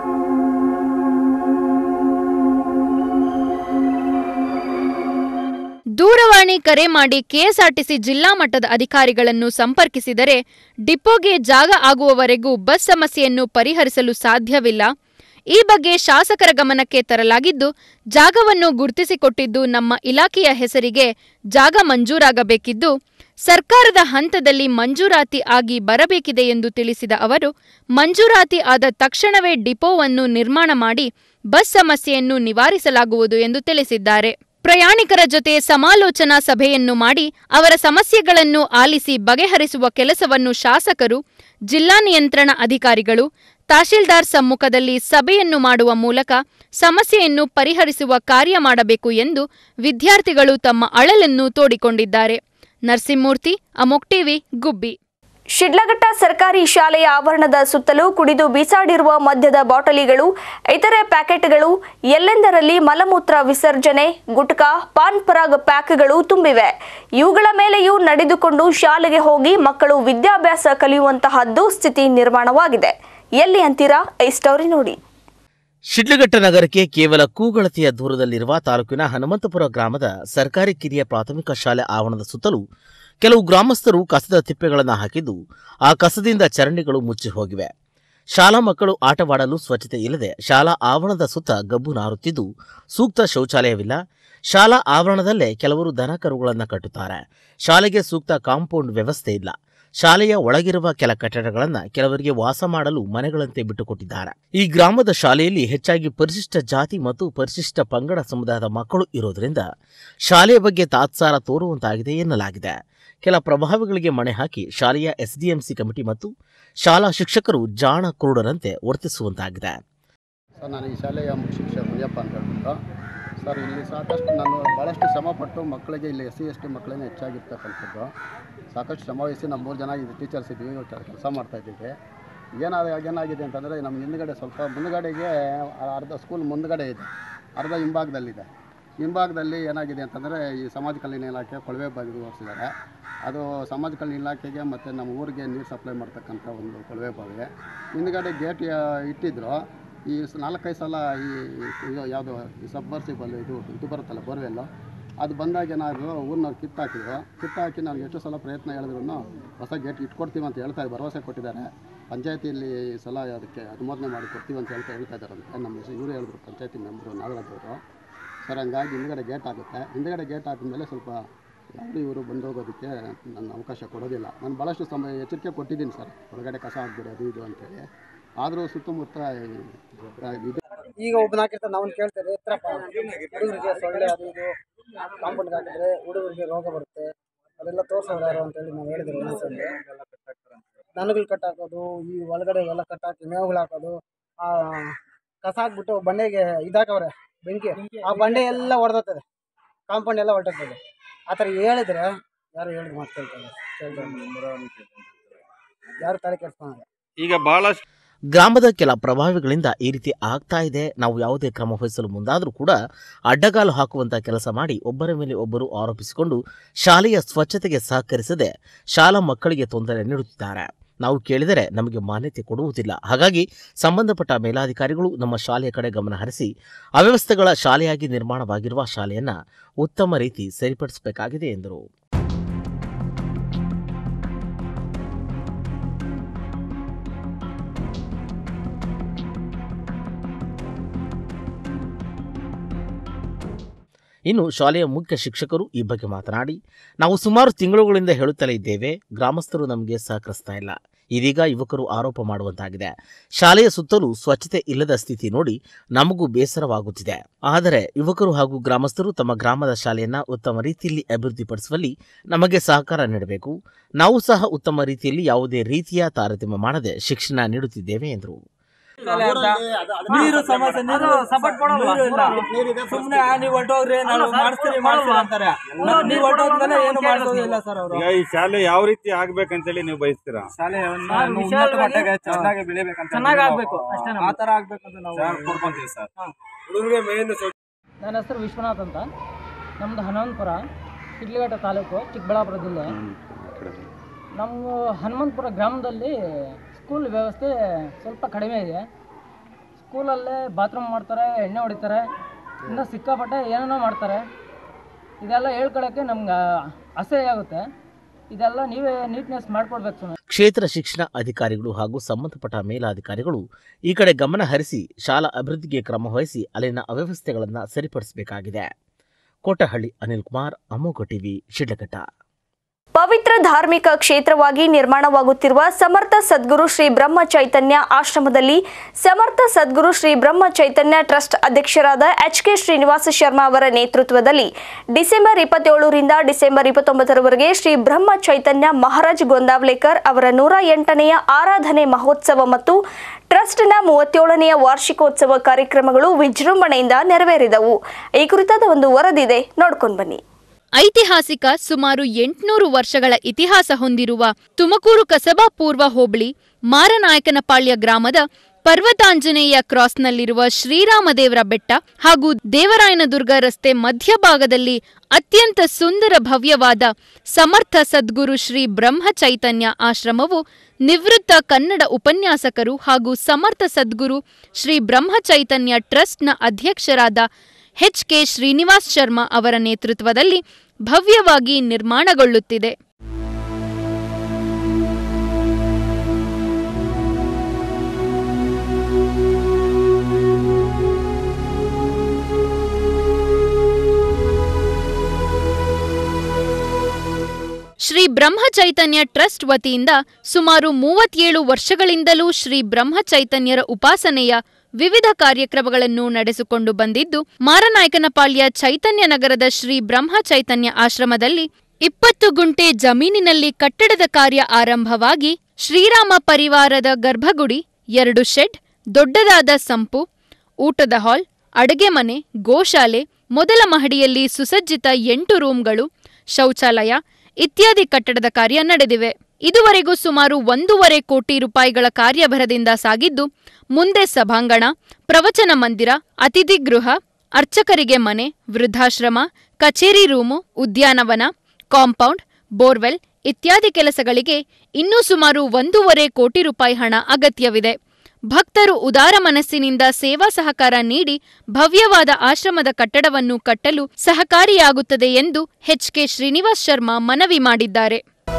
ದೂರವಾಣಿ ಕರೆ ಮಾಡಿ ಕೆಎಸ್ಆರ್ಟಿಸಿ ಜಿಲ್ಲಾ ಮಟ್ಟದ ಅಧಿಕಾರಿಗಳನ್ನು ಸಂಪರ್ಕಿಸಿದರೆ ಡಿಪೋಗೆ ಜಾಗ ಆಗುವವರೆಗೂ ಬಸ್ ಸಮಸ್ಯೆಯನ್ನು ಪರಿಹರಿಸಲು ಸಾಧ್ಯವಿಲ್ಲ ಈ ಬಗ್ಗೆ ಶಾಸಕರ ಗಮನಕ್ಕೆ ತರಲಾಗಿದ್ದು ಜಾಗವನ್ನು ಗುರುತಿಸಿಕೊಟ್ಟಿದ್ದು ನಮ್ಮ ಇಲಾಖೆಯ ಹೆಸರಿಗೆ ಜಾಗ ಮಂಜೂರಾಗಬೇಕಿದ್ದು ಸರ್ಕಾರದ ಹಂತದಲ್ಲಿ ಮಂಜೂರಾತಿ ಆಗಿ ಬರಬೇಕಿದೆ ಎಂದು ತಿಳಿಸಿದ ಅವರು ಮಂಜೂರಾತಿ ಆದ ತಕ್ಷಣವೇ ಡಿಪೋವನ್ನು ನಿರ್ಮಾಣ ಮಾಡಿ ಬಸ್ ಸಮಸ್ಯೆಯನ್ನು ನಿವಾರಿಸಲಾಗುವುದು ಎಂದು ತಿಳಿಸಿದ್ದಾರೆ ಪ್ರಯಾಣಿಕರ ಜೊತೆ ಸಮಾಲೋಚನಾ ಸಭೆಯನ್ನು ಮಾಡಿ ಅವರ ಸಮಸ್ಯೆಗಳನ್ನು ಆಲಿಸಿ ಬಗೆಹರಿಸುವ ಕೆಲಸವನ್ನು ಶಾಸಕರು ಜಿಲ್ಲಾ ನಿಯಂತ್ರಣ ಅಧಿಕಾರಿಗಳು ತಹಶೀಲ್ದಾರ್ ಸಮ್ಮುಖದಲ್ಲಿ ಸಭೆಯನ್ನು ಮಾಡುವ ಮೂಲಕ ಸಮಸ್ಯೆಯನ್ನು ಪರಿಹರಿಸುವ ಕಾರ್ಯ ಮಾಡಬೇಕು ಎಂದು ವಿದ್ಯಾರ್ಥಿಗಳು ತಮ್ಮ ಅಳಲನ್ನು ತೋಡಿಕೊಂಡಿದ್ದಾರೆ ನರಸಿಂಹಮೂರ್ತಿ ಅಮೋಕ್ ಟಿವಿ ಗುಬ್ಬಿ ಶಿಡ್ಲಘಟ್ಟ ಸರ್ಕಾರಿ ಶಾಲೆಯ ಆವರಣದ ಸುತ್ತಲೂ ಕುಡಿದು ಬೀಸಾಡಿರುವ ಮದ್ಯದ ಬಾಟಲಿಗಳು ಇತರೆ ಪ್ಯಾಕೆಟ್ಗಳು ಎಲ್ಲೆಂದರಲ್ಲಿ ಮಲಮೂತ್ರ ವಿಸರ್ಜನೆ ಗುಟ್ಕಾ ಪಾನ್ ಪರಾಗ್ ಪ್ಯಾಕ್ಗಳು ತುಂಬಿವೆ ಇವುಗಳ ಮೇಲೆಯೂ ನಡೆದುಕೊಂಡು ಶಾಲೆಗೆ ಹೋಗಿ ಮಕ್ಕಳು ವಿದ್ಯಾಭ್ಯಾಸ ಕಲಿಯುವಂತಹ ದುಸ್ಥಿತಿ ನಿರ್ಮಾಣವಾಗಿದೆ ಎಲ್ಲಿ ಅಂತೀರಾ ಈ ಸ್ಟೋರಿ ನೋಡಿ ಶಿಡ್ಲಘಟ್ಟ ನಗರಕ್ಕೆ ಕೇವಲ ಕೂಗಳತೆಯ ದೂರದಲ್ಲಿರುವ ತಾಲೂಕಿನ ಹನುಮಂತಪುರ ಗ್ರಾಮದ ಸರ್ಕಾರಿ ಕಿರಿಯ ಪ್ರಾಥಮಿಕ ಶಾಲೆ ಆವರಣದ ಸುತ್ತಲೂ ಕೆಲವು ಗ್ರಾಮಸ್ಥರು ಕಸದ ತಿಪ್ಪೆಗಳನ್ನು ಹಾಕಿದ್ದು ಆ ಕಸದಿಂದ ಚರಂಡಿಗಳು ಮುಚ್ಚಿ ಹೋಗಿವೆ ಶಾಲಾ ಮಕ್ಕಳು ಆಟವಾಡಲು ಸ್ವಚ್ಛತೆ ಇಲ್ಲದೆ ಶಾಲಾ ಆವರಣದ ಸುತ್ತ ಗಬ್ಬು ನಾರುತ್ತಿದ್ದು ಸೂಕ್ತ ಶೌಚಾಲಯವಿಲ್ಲ ಶಾಲಾ ಆವರಣದಲ್ಲೇ ಕೆಲವರು ದನ ಕರುಗಳನ್ನು ಕಟ್ಟುತ್ತಾರೆ ಶಾಲೆಗೆ ಸೂಕ್ತ ಕಾಂಪೌಂಡ್ ವ್ಯವಸ್ಥೆ ಇಲ್ಲ ಶಾಲೆಯ ಒಳಗಿರುವ ಕೆಲ ಕಟ್ಟಡಗಳನ್ನು ಕೆಲವರಿಗೆ ವಾಸ ಮಾಡಲು ಮನೆಗಳಂತೆ ಬಿಟ್ಟುಕೊಟ್ಟಿದ್ದಾರೆ ಈ ಗ್ರಾಮದ ಶಾಲೆಯಲ್ಲಿ ಹೆಚ್ಚಾಗಿ ಪರಿಶಿಷ್ಟ ಜಾತಿ ಮತ್ತು ಪರಿಶಿಷ್ಟ ಪಂಗಡ ಸಮುದಾಯದ ಮಕ್ಕಳು ಇರೋದ್ರಿಂದ ಶಾಲೆಯ ಬಗ್ಗೆ ತಾತ್ಸಾರ ತೋರುವಂತಾಗಿದೆ ಎನ್ನಲಾಗಿದೆ ಕೆಲ ಪ್ರಭಾವಿಗಳಿಗೆ ಮಣೆ ಹಾಕಿ ಶಾಲೆಯ ಎಸ್ಡಿಎಂಸಿ ಕಮಿಟಿ ಮತ್ತು ಶಾಲಾ ಶಿಕ್ಷಕರು ಜಾಣ ಕುರುಡರಂತೆ ವರ್ತಿಸುವಂತಾಗಿದೆ ಸರ್ ನಾನು ಈ ಶಾಲೆಯ ಮುಖ್ಯ ಶಿಕ್ಷಕ ಮುನಿಯಪ್ಪ ಅಂತ ಹೇಳ್ಬಿಟ್ಟು ಸರ್ ಇಲ್ಲಿ ಸಾಕಷ್ಟು ನಾನು ಭಾಳಷ್ಟು ಶ್ರಮಪಟ್ಟು ಮಕ್ಕಳಿಗೆ ಇಲ್ಲಿ ಎಸ್ ಸಿ ಎಸ್ ಟಿ ಮಕ್ಕಳನ್ನ ಹೆಚ್ಚಾಗಿರ್ತಕ್ಕಂಥದ್ದು ಸಾಕಷ್ಟು ಶ್ರಮವಹಿಸಿ ನಮ್ಮ ಮೂರು ಜನ ಇದು ಟೀಚರ್ಸ್ ಇದ್ದೀವಿ ಕೆಲಸ ಮಾಡ್ತಾಯಿದ್ದೀವಿ ಏನಾದ ಏನಾಗಿದೆ ಅಂತಂದರೆ ನಮ್ಮ ಹಿಂದ್ಗಡೆ ಸ್ವಲ್ಪ ಮುಂದ್ಗಡೆಗೆ ಅರ್ಧ ಸ್ಕೂಲ್ ಮುಂದ್ಗಡೆ ಇದೆ ಅರ್ಧ ಹಿಂಭಾಗದಲ್ಲಿದೆ ಹಿಂಭಾಗದಲ್ಲಿ ಏನಾಗಿದೆ ಅಂತಂದರೆ ಈ ಸಮಾಜ ಕಲ್ಯಾಣ ಇಲಾಖೆ ಕೊಳವೆ ಬಾವಿ ಓಡಿಸಿದ್ದಾರೆ ಅದು ಸಮಾಜ ಕಲ್ಯಾಣ ಇಲಾಖೆಗೆ ಮತ್ತು ನಮ್ಮ ಊರಿಗೆ ನೀರು ಸಪ್ಲೈ ಮಾಡ್ತಕ್ಕಂಥ ಒಂದು ಕೊಳವೆ ಬಾವಿ ಹಿಂದ್ಗಡೆ ಗೇಟ್ ಇಟ್ಟಿದ್ರು ಈ ಸ- ನಾಲ್ಕೈದು ಸಲ ಈ ಇದು ಯಾವುದು ಈ ಸಬ್ಮರ್ಸಿಬಲ್ ಇದು ಇದು ಬರುತ್ತಲ್ಲ ಬೋರ್ವೆಲ್ಲು ಅದು ಬಂದಾಗ ಏನಾದ್ರು ಊರಿನವ್ರು ಕಿತ್ತಾಕಿದ್ರು ಕಿತ್ತಾಕಿ ನನಗೆ ಎಷ್ಟು ಸಲ ಪ್ರಯತ್ನ ಹೇಳಿದ್ರು ಹೊಸ ಗೇಟ್ ಇಟ್ಕೊಡ್ತೀವಿ ಅಂತ ಹೇಳ್ತಾ ಭರವಸೆ ಕೊಟ್ಟಿದ್ದಾರೆ ಪಂಚಾಯತಿಯಲ್ಲಿ ಈ ಸಲ ಅದಕ್ಕೆ ಅನುಮೋದನೆ ಮಾಡಿ ಕೊಡ್ತೀವಿ ಅಂತ ಹೇಳ್ತಾ ಹೇಳ್ತಾ ಇದ್ದಾರಂತೆ ನಮ್ಮ ಹೆಸರು ಇವರು ಹೇಳಿದ್ರು ಪಂಚಾಯತಿ ಮೆಂಬರು ನಾಗರಾಜ್ ಅವರು ಸರ್ ಹಂಗಾಗಿ ಹಿಂದ್ಗಡೆ ಗೇಟ್ ಆಗುತ್ತೆ ಹಿಂದ್ಗಡೆ ಗೇಟ್ ಹಾಕಿದ್ಮೇಲೆ ಸ್ವಲ್ಪ ಯಾರು ಇವರು ಬಂದು ಹೋಗೋದಕ್ಕೆ ನನ್ನ ಅವಕಾಶ ಕೊಡೋದಿಲ್ಲ ನಾನು ಭಾಳಷ್ಟು ಸಮಯ ಎಚ್ಚರಿಕೆ ಕೊಟ್ಟಿದ್ದೀನಿ ಸರ್ ಹೊರಗಡೆ ಕಸ ಹಾಕ್ಬಿಡಿ ಅದು ಇದು ಅಂತೇಳಿ ಆದರೂ ಸುತ್ತಮುತ್ತ ಈ- ಇದು ಈಗ ಒಬ್ಬನ ಹಾಕಿರ್ತಾರೆ ನಾವು ಕೇಳ್ತೇವೆ ಎತ್ತರಪ್ಪ ಹುಡುಗರಿಗೆ ಸೊಳ್ಳೆ ಅದು ಇದು ಕಾಂಪೌಂಡ್ಗೆ ಹಾಕಿದ್ರೆ ಹುಡುಗರಿಗೆ ರೋಗ ಬರುತ್ತೆ ಅದೆಲ್ಲ ತೋರ್ಸೋರು ಯಾರು ಅಂತೇಳಿ ನಾವು ಹೇಳಿದ್ರು ಒಂದ್ಸಲಿ ದನಗಳು ಕಟ್ ಹಾಕೋದು ಈ ಒಳಗಡೆ ಎಲ್ಲ ಕಟ್ ಹಾಕಿ ಮೇವುಗಳು ಹಾಕೋದು ಆ ಕಸ ಹಾಕ್ಬಿಟ್ಟು ಬಂಡೆಗೆ ಇದಾಕವ್ರೆ ಬೆಂಕಿ ಆ ಬಂಡೆ ಎಲ್ಲ ಹೊಡೆದತ್ತದೆ ಕಾಂಪೌಂಡ್ ಎಲ್ಲ ಹೊರಟೋಗ್ತದೆ ಆ ಥರ ಹೇಳಿದ್ರೆ ಯಾರು ಹೇಳಿದ್ರು ಮಾತು ಕೇಳ್ತಾರೆ ಕೇಳ್ತಾರೆ ಯಾರು ತಲೆ ಕೆಡ್ಸ್ಕೊಳಲ್ಲ ಈಗ ಬಹಳಷ್ಟು ಗ್ರಾಮದ ಕೆಲ ಪ್ರಭಾವಿಗಳಿಂದ ಈ ರೀತಿ ಆಗ್ತಾ ಇದೆ ನಾವು ಯಾವುದೇ ಕ್ರಮ ವಹಿಸಲು ಮುಂದಾದರೂ ಕೂಡ ಅಡ್ಡಗಾಲು ಹಾಕುವಂತ ಕೆಲಸ ಮಾಡಿ ಒಬ್ಬರ ಮೇಲೆ ಒಬ್ಬರು ಆರೋಪಿಸಿಕೊಂಡು ಶಾಲೆಯ ಸ್ವಚ್ಛತೆಗೆ ಸಹಕರಿಸದೆ ಶಾಲಾ ಮಕ್ಕಳಿಗೆ ತೊಂದರೆ ನೀಡುತ್ತಿದ್ದಾರೆ ನಾವು ಕೇಳಿದರೆ ನಮಗೆ ಮಾನ್ಯತೆ ಕೊಡುವುದಿಲ್ಲ ಹಾಗಾಗಿ ಸಂಬಂಧಪಟ್ಟ ಮೇಲಾಧಿಕಾರಿಗಳು ನಮ್ಮ ಶಾಲೆಯ ಕಡೆ ಗಮನ ಹರಿಸಿ ಅವ್ಯವಸ್ಥೆಗಳ ಶಾಲೆಯಾಗಿ ನಿರ್ಮಾಣವಾಗಿರುವ ಶಾಲೆಯನ್ನ ಉತ್ತಮ ರೀತಿ ಸರಿಪಡಿಸಬೇಕಾಗಿದೆ ಎಂದರು ಇನ್ನು ಶಾಲೆಯ ಮುಖ್ಯ ಶಿಕ್ಷಕರು ಈ ಬಗ್ಗೆ ಮಾತನಾಡಿ ನಾವು ಸುಮಾರು ತಿಂಗಳುಗಳಿಂದ ಹೇಳುತ್ತಲೇ ಇದ್ದೇವೆ ಗ್ರಾಮಸ್ಥರು ನಮಗೆ ಸಹಕರಿಸ್ತಾ ಇಲ್ಲ ಇದೀಗ ಯುವಕರು ಆರೋಪ ಮಾಡುವಂತಾಗಿದೆ ಶಾಲೆಯ ಸುತ್ತಲೂ ಸ್ವಚ್ಛತೆ ಇಲ್ಲದ ಸ್ಥಿತಿ ನೋಡಿ ನಮಗೂ ಬೇಸರವಾಗುತ್ತಿದೆ ಆದರೆ ಯುವಕರು ಹಾಗೂ ಗ್ರಾಮಸ್ಥರು ತಮ್ಮ ಗ್ರಾಮದ ಶಾಲೆಯನ್ನ ಉತ್ತಮ ರೀತಿಯಲ್ಲಿ ಅಭಿವೃದ್ಧಿಪಡಿಸುವಲ್ಲಿ ನಮಗೆ ಸಹಕಾರ ನೀಡಬೇಕು ನಾವು ಸಹ ಉತ್ತಮ ರೀತಿಯಲ್ಲಿ ಯಾವುದೇ ರೀತಿಯ ತಾರತಮ್ಯ ಮಾಡದೆ ಶಿಕ್ಷಣ ನೀಡುತ್ತಿದ್ದೇವೆ ಎಂದರು ನೀರು ಸಮಸ್ಯೆ ನೀರು ಸಪೋರ್ಟ್ ಸುಮ್ಮನೆ ನೀವು ಹೊರಟೋಗ್ರಿ ನಾವು ಮಾಡಿಸ್ತೀವಿ ಮಾಡಿಸ್ತೀವಿ ಅಂತಾರೆ ನೀವು ಹೊರಟೋದ್ಮೇಲೆ ಏನು ಮಾಡೋದಿಲ್ಲ ಸರ್ ಅವರು ಈಗ ಈ ಶಾಲೆ ಯಾವ ರೀತಿ ಆಗ್ಬೇಕಂತೇಳಿ ನೀವು ಬಯಸ್ತೀರಾ ಶಾಲೆ ಒಂದು ಉನ್ನತ ಮಟ್ಟಕ್ಕೆ ಚೆನ್ನಾಗಿ ಬೆಳಿಬೇಕಂತ ಚೆನ್ನಾಗಿ ಆಗ್ಬೇಕು ಅಷ್ಟೇ ಆ ತರ ಆಗ್ಬೇಕು ಅಂತ ನಾವು ಕೊಡ್ಕೊಂತೀವಿ ಸರ್ ಹುಡುಗರಿಗೆ ಮೇನ್ ನನ್ನ ಹೆಸರು ವಿಶ್ವನಾಥ್ ಅಂತ ನಮ್ದು ಹನುಮಂತಪುರ ಶಿಡ್ಲಘಟ್ಟ ತಾಲೂಕು ಚಿಕ್ಕಬಳ್ಳಾಪುರ ಜಿಲ್ಲೆ ನಮ್ಮ ಹನುಮಂತಪುರ ಗ್ರಾಮದಲ್ಲಿ ಸ್ಕೂಲ್ ವ್ಯವಸ್ಥೆ ಸ್ವಲ್ಪ ಕಡಿಮೆ ಇದೆ ಸ್ಕೂಲಲ್ಲೇ ಬಾತ್ರೂಮ್ ಮಾಡ್ತಾರೆ ಎಣ್ಣೆ ಹೊಡಿತಾರೆ ಇನ್ನು ಸಿಕ್ಕಾಪಟ್ಟೆ ಏನೇನೋ ಮಾಡ್ತಾರೆ ಇದೆಲ್ಲ ಹೇಳ್ಕೊಳಕ್ಕೆ ನಮ್ಗೆ ಅಸಹ್ಯ ಆಗುತ್ತೆ ಇದೆಲ್ಲ ನೀವೇ ನೀಟ್ನೆಸ್ ಮಾಡ್ಕೊಡ್ಬೇಕು ಸುಮ್ಮನೆ ಕ್ಷೇತ್ರ ಶಿಕ್ಷಣ ಅಧಿಕಾರಿಗಳು ಹಾಗೂ ಸಂಬಂಧಪಟ್ಟ ಮೇಲಾಧಿಕಾರಿಗಳು ಈ ಕಡೆ ಗಮನ ಹರಿಸಿ ಶಾಲಾ ಅಭಿವೃದ್ಧಿಗೆ ಕ್ರಮ ವಹಿಸಿ ಅಲ್ಲಿನ ಅವ್ಯವಸ್ಥೆಗಳನ್ನು ಸರಿಪಡಿಸಬೇಕಾಗಿದೆ ಕೋಟಹಳ್ಳಿ ಅನಿಲ್ ಕುಮಾರ್ ಅಮೋಘ ಟಿವಿ ಶಿಡ್ಲಘಟ್ಟ ಪವಿತ್ರ ಧಾರ್ಮಿಕ ಕ್ಷೇತ್ರವಾಗಿ ನಿರ್ಮಾಣವಾಗುತ್ತಿರುವ ಸಮರ್ಥ ಸದ್ಗುರು ಶ್ರೀ ಬ್ರಹ್ಮ ಚೈತನ್ಯ ಆಶ್ರಮದಲ್ಲಿ ಸಮರ್ಥ ಸದ್ಗುರು ಶ್ರೀ ಬ್ರಹ್ಮ ಚೈತನ್ಯ ಟ್ರಸ್ಟ್ ಅಧ್ಯಕ್ಷರಾದ ಎಚ್ ಕೆ ಶ್ರೀನಿವಾಸ ಶರ್ಮಾ ಅವರ ನೇತೃತ್ವದಲ್ಲಿ ಡಿಸೆಂಬರ್ ಇಪ್ಪತ್ತೇಳರಿಂದ ಡಿಸೆಂಬರ್ ಇಪ್ಪತ್ತೊಂಬತ್ತರವರೆಗೆ ಶ್ರೀ ಬ್ರಹ್ಮ ಚೈತನ್ಯ ಮಹಾರಾಜ್ ಗೊಂದಾವ್ಲೇಕರ್ ಅವರ ನೂರ ಎಂಟನೆಯ ಆರಾಧನೆ ಮಹೋತ್ಸವ ಮತ್ತು ಟ್ರಸ್ಟ್ನ ಮೂವತ್ತೇಳನೆಯ ವಾರ್ಷಿಕೋತ್ಸವ ಕಾರ್ಯಕ್ರಮಗಳು ವಿಜೃಂಭಣೆಯಿಂದ ನೆರವೇರಿದವು ಈ ಕುರಿತಾದ ಒಂದು ವರದಿದೆ ನೋಡ್ಕೊಂಡು ಬನ್ನಿ ಐತಿಹಾಸಿಕ ಸುಮಾರು ಎಂಟುನೂರು ವರ್ಷಗಳ ಇತಿಹಾಸ ಹೊಂದಿರುವ ತುಮಕೂರು ಕಸಬಾ ಪೂರ್ವ ಹೋಬಳಿ ಮಾರನಾಯಕನಪಾಳ್ಯ ಗ್ರಾಮದ ಪರ್ವತಾಂಜನೇಯ ಕ್ರಾಸ್ನಲ್ಲಿರುವ ಶ್ರೀರಾಮದೇವರ ಬೆಟ್ಟ ಹಾಗೂ ದೇವರಾಯನದುರ್ಗ ರಸ್ತೆ ಮಧ್ಯಭಾಗದಲ್ಲಿ ಅತ್ಯಂತ ಸುಂದರ ಭವ್ಯವಾದ ಸಮರ್ಥ ಸದ್ಗುರು ಶ್ರೀ ಬ್ರಹ್ಮ ಚೈತನ್ಯ ಆಶ್ರಮವು ನಿವೃತ್ತ ಕನ್ನಡ ಉಪನ್ಯಾಸಕರು ಹಾಗೂ ಸಮರ್ಥ ಸದ್ಗುರು ಶ್ರೀ ಬ್ರಹ್ಮ ಚೈತನ್ಯ ಟ್ರಸ್ಟ್ನ ಅಧ್ಯಕ್ಷರಾದ ಎಚ್ ಕೆ ಶ್ರೀನಿವಾಸ್ ಶರ್ಮಾ ಅವರ ನೇತೃತ್ವದಲ್ಲಿ ಭವ್ಯವಾಗಿ ನಿರ್ಮಾಣಗೊಳ್ಳುತ್ತಿದೆ ಶ್ರೀ ಬ್ರಹ್ಮ ಚೈತನ್ಯ ಟ್ರಸ್ಟ್ ವತಿಯಿಂದ ಸುಮಾರು ಮೂವತ್ತೇಳು ವರ್ಷಗಳಿಂದಲೂ ಶ್ರೀ ಬ್ರಹ್ಮ ಚೈತನ್ಯರ ಉಪಾಸನೆಯ ವಿವಿಧ ಕಾರ್ಯಕ್ರಮಗಳನ್ನು ನಡೆಸಿಕೊಂಡು ಬಂದಿದ್ದು ಮಾರನಾಯಕನಪಾಳ್ಯ ಚೈತನ್ಯ ನಗರದ ಶ್ರೀ ಬ್ರಹ್ಮ ಚೈತನ್ಯ ಆಶ್ರಮದಲ್ಲಿ ಇಪ್ಪತ್ತು ಗುಂಟೆ ಜಮೀನಿನಲ್ಲಿ ಕಟ್ಟಡದ ಕಾರ್ಯ ಆರಂಭವಾಗಿ ಶ್ರೀರಾಮ ಪರಿವಾರದ ಗರ್ಭಗುಡಿ ಎರಡು ಶೆಡ್ ದೊಡ್ಡದಾದ ಸಂಪು ಊಟದ ಹಾಲ್ ಅಡುಗೆ ಮನೆ ಗೋಶಾಲೆ ಮೊದಲ ಮಹಡಿಯಲ್ಲಿ ಸುಸಜ್ಜಿತ ಎಂಟು ರೂಂಗಳು ಶೌಚಾಲಯ ಇತ್ಯಾದಿ ಕಟ್ಟಡದ ಕಾರ್ಯ ನಡೆದಿವೆ ಇದುವರೆಗೂ ಸುಮಾರು ಒಂದೂವರೆ ಕೋಟಿ ರೂಪಾಯಿಗಳ ಕಾರ್ಯಭರದಿಂದ ಸಾಗಿದ್ದು ಮುಂದೆ ಸಭಾಂಗಣ ಪ್ರವಚನ ಮಂದಿರ ಅತಿಥಿ ಗೃಹ ಅರ್ಚಕರಿಗೆ ಮನೆ ವೃದ್ಧಾಶ್ರಮ ಕಚೇರಿ ರೂಮು ಉದ್ಯಾನವನ ಕಾಂಪೌಂಡ್ ಬೋರ್ವೆಲ್ ಇತ್ಯಾದಿ ಕೆಲಸಗಳಿಗೆ ಇನ್ನೂ ಸುಮಾರು ಒಂದೂವರೆ ಕೋಟಿ ರೂಪಾಯಿ ಹಣ ಅಗತ್ಯವಿದೆ ಭಕ್ತರು ಉದಾರ ಮನಸ್ಸಿನಿಂದ ಸೇವಾ ಸಹಕಾರ ನೀಡಿ ಭವ್ಯವಾದ ಆಶ್ರಮದ ಕಟ್ಟಡವನ್ನು ಕಟ್ಟಲು ಸಹಕಾರಿಯಾಗುತ್ತದೆ ಎಂದು ಎಚ್ಕೆ ಶ್ರೀನಿವಾಸ್ ಶರ್ಮಾ ಮನವಿ ಮಾಡಿದ್ದಾರೆ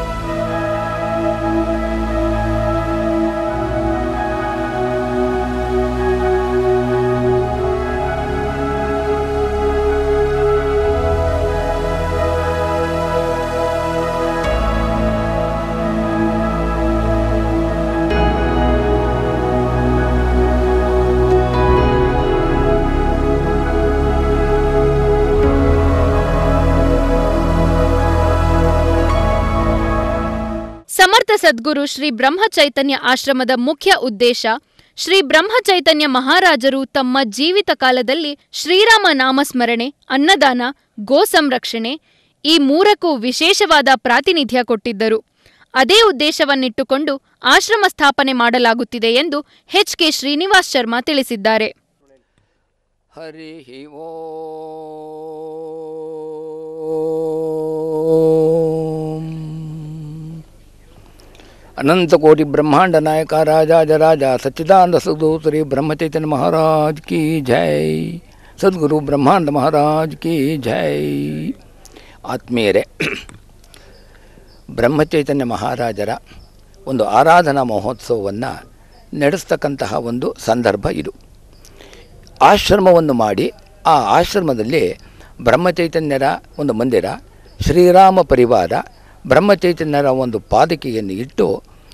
ಸಮರ್ಥ ಸದ್ಗುರು ಶ್ರೀ ಬ್ರಹ್ಮಚೈತನ್ಯ ಆಶ್ರಮದ ಮುಖ್ಯ ಉದ್ದೇಶ ಶ್ರೀ ಬ್ರಹ್ಮಚೈತನ್ಯ ಮಹಾರಾಜರು ತಮ್ಮ ಜೀವಿತ ಕಾಲದಲ್ಲಿ ಶ್ರೀರಾಮ ನಾಮಸ್ಮರಣೆ ಅನ್ನದಾನ ಗೋ ಸಂರಕ್ಷಣೆ ಈ ಮೂರಕ್ಕೂ ವಿಶೇಷವಾದ ಪ್ರಾತಿನಿಧ್ಯ ಕೊಟ್ಟಿದ್ದರು ಅದೇ ಉದ್ದೇಶವನ್ನಿಟ್ಟುಕೊಂಡು ಆಶ್ರಮ ಸ್ಥಾಪನೆ ಮಾಡಲಾಗುತ್ತಿದೆ ಎಂದು ಎಚ್ ಕೆ ಶ್ರೀನಿವಾಸ್ ಶರ್ಮಾ ತಿಳಿಸಿದ್ದಾರೆ ಹರಿ ಓಂ ಅನಂತಕೋಟಿ ಬ್ರಹ್ಮಾಂಡ ನಾಯಕ ರಾಜಾಜರಾಜ ಸಚ್ಚಿದಾನಂದ ಸದ್ಗುರು ಶ್ರೀ ಬ್ರಹ್ಮಚೈತನ್ಯ ಮಹಾರಾಜ್ ಕಿ ಜೈ ಸದ್ಗುರು ಬ್ರಹ್ಮಾಂಡ ಮಹಾರಾಜ್ ಕಿ ಜೈ ಆತ್ಮೀಯರೇ ಬ್ರಹ್ಮಚೈತನ್ಯ ಮಹಾರಾಜರ ಒಂದು ಆರಾಧನಾ ಮಹೋತ್ಸವವನ್ನು ನಡೆಸ್ತಕ್ಕಂತಹ ಒಂದು ಸಂದರ್ಭ ಇದು ಆಶ್ರಮವನ್ನು ಮಾಡಿ ಆ ಆಶ್ರಮದಲ್ಲಿ ಬ್ರಹ್ಮಚೈತನ್ಯರ ಒಂದು ಮಂದಿರ ಶ್ರೀರಾಮ ಪರಿವಾರ ಬ್ರಹ್ಮಚೈತನ್ಯರ ಒಂದು ಪಾದಕೆಯನ್ನು ಇಟ್ಟು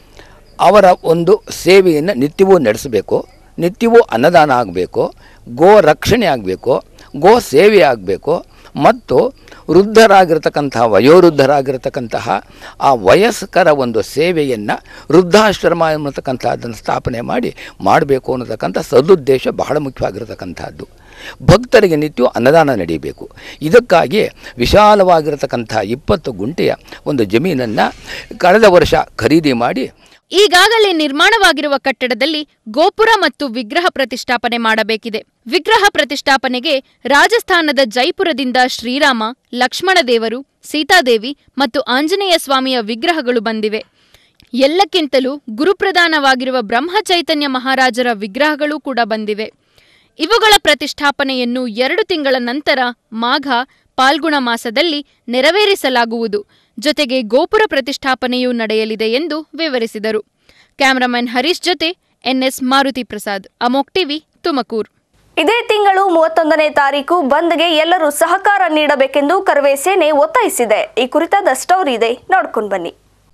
ಅವರ ಒಂದು ಸೇವೆಯನ್ನು ನಿತ್ಯವೂ ನಡೆಸಬೇಕು ನಿತ್ಯವೂ ಅನ್ನದಾನ ಆಗಬೇಕು ಗೋ ರಕ್ಷಣೆ ಆಗಬೇಕು ಗೋ ಸೇವೆ ಆಗಬೇಕು ಮತ್ತು ವೃದ್ಧರಾಗಿರ್ತಕ್ಕಂತಹ ವಯೋವೃದ್ಧರಾಗಿರ್ತಕ್ಕಂತಹ ಆ ವಯಸ್ಕರ ಒಂದು ಸೇವೆಯನ್ನು ವೃದ್ಧಾಶ್ರಮ ಅನ್ನತಕ್ಕಂಥದ್ದನ್ನು ಸ್ಥಾಪನೆ ಮಾಡಿ ಮಾಡಬೇಕು ಅನ್ನತಕ್ಕಂಥ ಸದುದ್ದೇಶ ಬಹಳ ಮುಖ್ಯವಾಗಿರತಕ್ಕಂಥದ್ದು ಭಕ್ತರಿಗೆ ನಿತ್ಯ ಅನ್ನದಾನ ನಡೀಬೇಕು ಇದಕ್ಕಾಗಿ ವಿಶಾಲವಾಗಿರತಕ್ಕಂಥ ಇಪ್ಪತ್ತು ಗುಂಟೆಯ ಒಂದು ಜಮೀನನ್ನು ಕಳೆದ ವರ್ಷ ಖರೀದಿ ಮಾಡಿ ಈಗಾಗಲೇ ನಿರ್ಮಾಣವಾಗಿರುವ ಕಟ್ಟಡದಲ್ಲಿ ಗೋಪುರ ಮತ್ತು ವಿಗ್ರಹ ಪ್ರತಿಷ್ಠಾಪನೆ ಮಾಡಬೇಕಿದೆ ವಿಗ್ರಹ ಪ್ರತಿಷ್ಠಾಪನೆಗೆ ರಾಜಸ್ಥಾನದ ಜೈಪುರದಿಂದ ಶ್ರೀರಾಮ ಲಕ್ಷ್ಮಣದೇವರು ಸೀತಾದೇವಿ ಮತ್ತು ಆಂಜನೇಯ ಸ್ವಾಮಿಯ ವಿಗ್ರಹಗಳು ಬಂದಿವೆ ಎಲ್ಲಕ್ಕಿಂತಲೂ ಗುರುಪ್ರಧಾನವಾಗಿರುವ ಬ್ರಹ್ಮಚೈತನ್ಯ ಮಹಾರಾಜರ ವಿಗ್ರಹಗಳೂ ಕೂಡ ಬಂದಿವೆ ಇವುಗಳ ಪ್ರತಿಷ್ಠಾಪನೆಯನ್ನು ಎರಡು ತಿಂಗಳ ನಂತರ ಮಾಘ ಪಾಲ್ಗುಣ ಮಾಸದಲ್ಲಿ ನೆರವೇರಿಸಲಾಗುವುದು ಜೊತೆಗೆ ಗೋಪುರ ಪ್ರತಿಷ್ಠಾಪನೆಯೂ ನಡೆಯಲಿದೆ ಎಂದು ವಿವರಿಸಿದರು ಕ್ಯಾಮರಾಮನ್ ಹರೀಶ್ ಜೊತೆ ಎನ್ಎಸ್ ಮಾರುತಿ ಪ್ರಸಾದ್ ಅಮೋಕ್ ಟಿವಿ ತುಮಕೂರು ಇದೇ ತಿಂಗಳು ಮೂವತ್ತೊಂದನೇ ತಾರೀಕು ಬಂದ್ಗೆ ಎಲ್ಲರೂ ಸಹಕಾರ ನೀಡಬೇಕೆಂದು ಕರವೇ ಸೇನೆ ಒತ್ತಾಯಿಸಿದೆ ಈ ಕುರಿತಾದ ಸ್ಟೋರಿ ಇದೆ ನೋಡ್ಕೊಂಡು ಬನ್ನಿ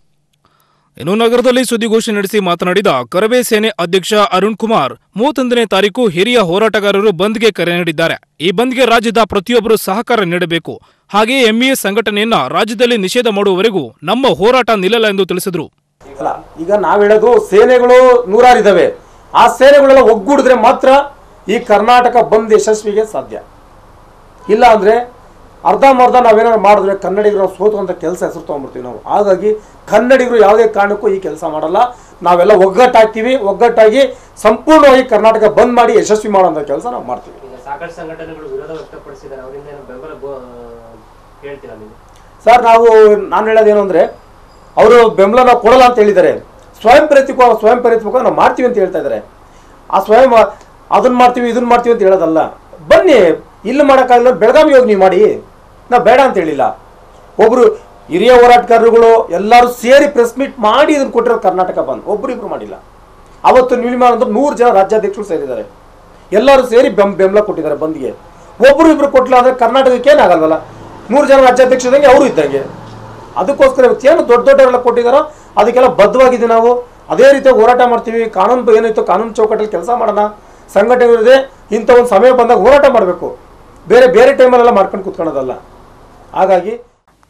ಇನ್ನು ನಗರದಲ್ಲಿ ಸುದ್ದಿಗೋಷ್ಠಿ ನಡೆಸಿ ಮಾತನಾಡಿದ ಕರವೇ ಸೇನೆ ಅಧ್ಯಕ್ಷ ಅರುಣ್ ಕುಮಾರ್ ಮೂವತ್ತೊಂದನೇ ತಾರೀಕು ಹಿರಿಯ ಹೋರಾಟಗಾರರು ಬಂದ್ಗೆ ಕರೆ ನೀಡಿದ್ದಾರೆ ಈ ಬಂದ್ಗೆ ರಾಜ್ಯದ ಪ್ರತಿಯೊಬ್ಬರು ಸಹಕಾರ ನೀಡಬೇಕು ಹಾಗೆಯೇ ಎಂಇಎ ಸಂಘಟನೆಯನ್ನ ರಾಜ್ಯದಲ್ಲಿ ನಿಷೇಧ ಮಾಡುವವರೆಗೂ ನಮ್ಮ ಹೋರಾಟ ನಿಲ್ಲಲ್ಲ ಎಂದು ತಿಳಿಸಿದರು ಅಲ್ಲ ಈಗ ನಾವ್ ಹೇಳೋದು ಸೇನೆಗಳು ನೂರಾರಿದಾವೆ ಆ ಸೇನೆಗಳೆಲ್ಲ ಒಗ್ಗೂಡಿದ್ರೆ ಮಾತ್ರ ಈ ಕರ್ನಾಟಕ ಬಂದ್ ಯಶಸ್ವಿಗೆ ಸಾಧ್ಯ ಇಲ್ಲ ಅಂದ್ರೆ ಅರ್ಧಂಬರ್ಧ ನಾವೇನಾದ್ರು ಮಾಡಿದ್ರೆ ಕನ್ನಡಿಗರು ಸೋತುವಂತ ಕೆಲಸ ಹೆಸರು ತಗೊಂಡ್ಬಿಡ್ತೀವಿ ನಾವು ಹಾಗಾಗಿ ಕನ್ನಡಿಗರು ಯಾವುದೇ ಕಾರಣಕ್ಕೂ ಈ ಕೆಲಸ ಮಾಡಲ್ಲ ನಾವೆಲ್ಲ ಒಗ್ಗಟ್ಟಾಗ್ತೀವಿ ಒಗ್ಗಟ್ಟಾಗಿ ಸಂಪೂರ್ಣವಾಗಿ ಕರ್ನಾಟಕ ಬಂದ್ ಮಾಡಿ ಯಶಸ್ವಿ ಮಾಡುವಂತ ಕೆಲಸ ನಾವು ಮಾಡ್ತೀವಿ ಈಗ ಸಾಕಷ್ಟು ಸಂಘಟನೆಗಳು ವಿರೋಧ ವ್ಯಕ್ತಪಡಿಸಿದ್ದಾರೆ ಅವರಿಂದ ಏನು ಬೆಂಬಲ ಗೋ- ಹೇಳ್ತೀರಾ ನೀವು ಸರ್ ನಾವು ನಾನು ಹೇಳೋದೇನು ಅಂದ್ರೆ ಅವರು ಬೆಂಬಲ ನಾವು ಕೊಡಲ್ಲ ಅಂತ ಹೇಳಿದ್ದಾರೆ ಸ್ವಯಂ ಪ್ರೇರಿತ ಸ್ವಯಂ ಪ್ರೇರಿತವಾಗಿ ನಾವು ಮಾಡ್ತೀವಿ ಅಂತ ಹೇಳ್ತಾ ಇದ್ದಾರೆ ಆ ಸ್ವಯಂ ಅದನ್ನ ಮಾಡ್ತೀವಿ ಇದನ್ನ ಮಾಡ್ತೀವಿ ಅಂತ ಹೇಳೋದಲ್ಲ ಬನ್ನಿ ಇಲ್ಲಿ ಮಾಡೋಕ್ಕಾಗಲ್ಲ ಬೆಳಗಾವಿ ಹೋಗಿ ನೀವು ಮಾಡಿ ನಾವು ಬೇಡ ಅಂತ ಹೇಳಿಲ್ಲ ಒಬ್ರು ಹಿರಿಯ ಹೋರಾಟಗಾರರುಗಳು ಎಲ್ಲರೂ ಸೇರಿ ಪ್ರೆಸ್ ಮೀಟ್ ಮಾಡಿ ಇದನ್ನ ಕೊಟ್ಟಿರೋ ಕರ್ನಾಟಕ ಬಂದ್ ಒಬ್ರು ಇಬ್ರು ಮಾಡಿಲ್ಲ ಅವತ್ತು ಮಿನಿಮಮ್ ಅಂದ್ರೆ ನೂರು ಜನ ರಾಜ್ಯಾಧ್ಯಕ್ಷರು ಸೇರಿದ್ದಾರೆ ಎಲ್ಲರೂ ಸೇರಿ ಬೆಂ ಬೆಂಬಲ ಕೊಟ್ಟಿದ್ದಾರೆ ಬಂದ್ಗೆ ಒಬ್ರು ಇಬ್ರು ಕೊಟ್ಟಿಲ್ಲ ಅಂದ್ರೆ ಕರ್ನಾಟಕಕ್ಕೆ ಏನಾಗಲ್ವಲ್ಲ ನೂರು ಜನ ರಾಜ್ಯಾಧ್ಯಕ್ಷರಂಗೆ ಅವರು ಇದ್ದಂಗೆ ಅದಕ್ಕೋಸ್ಕರ ಇವತ್ತು ಏನು ದೊಡ್ಡ ದೊಡ್ಡವರೆಲ್ಲ ಕೊಟ್ಟಿದ್ದಾರೋ ಅದಕ್ಕೆಲ್ಲ ಬದ್ಧವಾಗಿದ್ದೀವಿ ನಾವು ಅದೇ ರೀತಿ ಹೋರಾಟ ಮಾಡ್ತೀವಿ ಕಾನೂನು ಏನಾಯ್ತು ಕಾನೂನು ಚೌಕಟ್ಟಲ್ಲಿ ಕೆಲಸ ಮಾಡೋಣ ಸಂಘಟನೆ ಇದೆ ಇಂಥ ಒಂದು ಸಮಯ ಬಂದಾಗ ಹೋರಾಟ ಮಾಡಬೇಕು ಬೇರೆ ಬೇರೆ ಟೈಮಲ್ಲೆಲ್ಲ ಮಾಡ್ಕೊಂಡು ಕುತ್ಕೊಳ್ಳೋದಲ್ಲ ಹಾಗಾಗಿ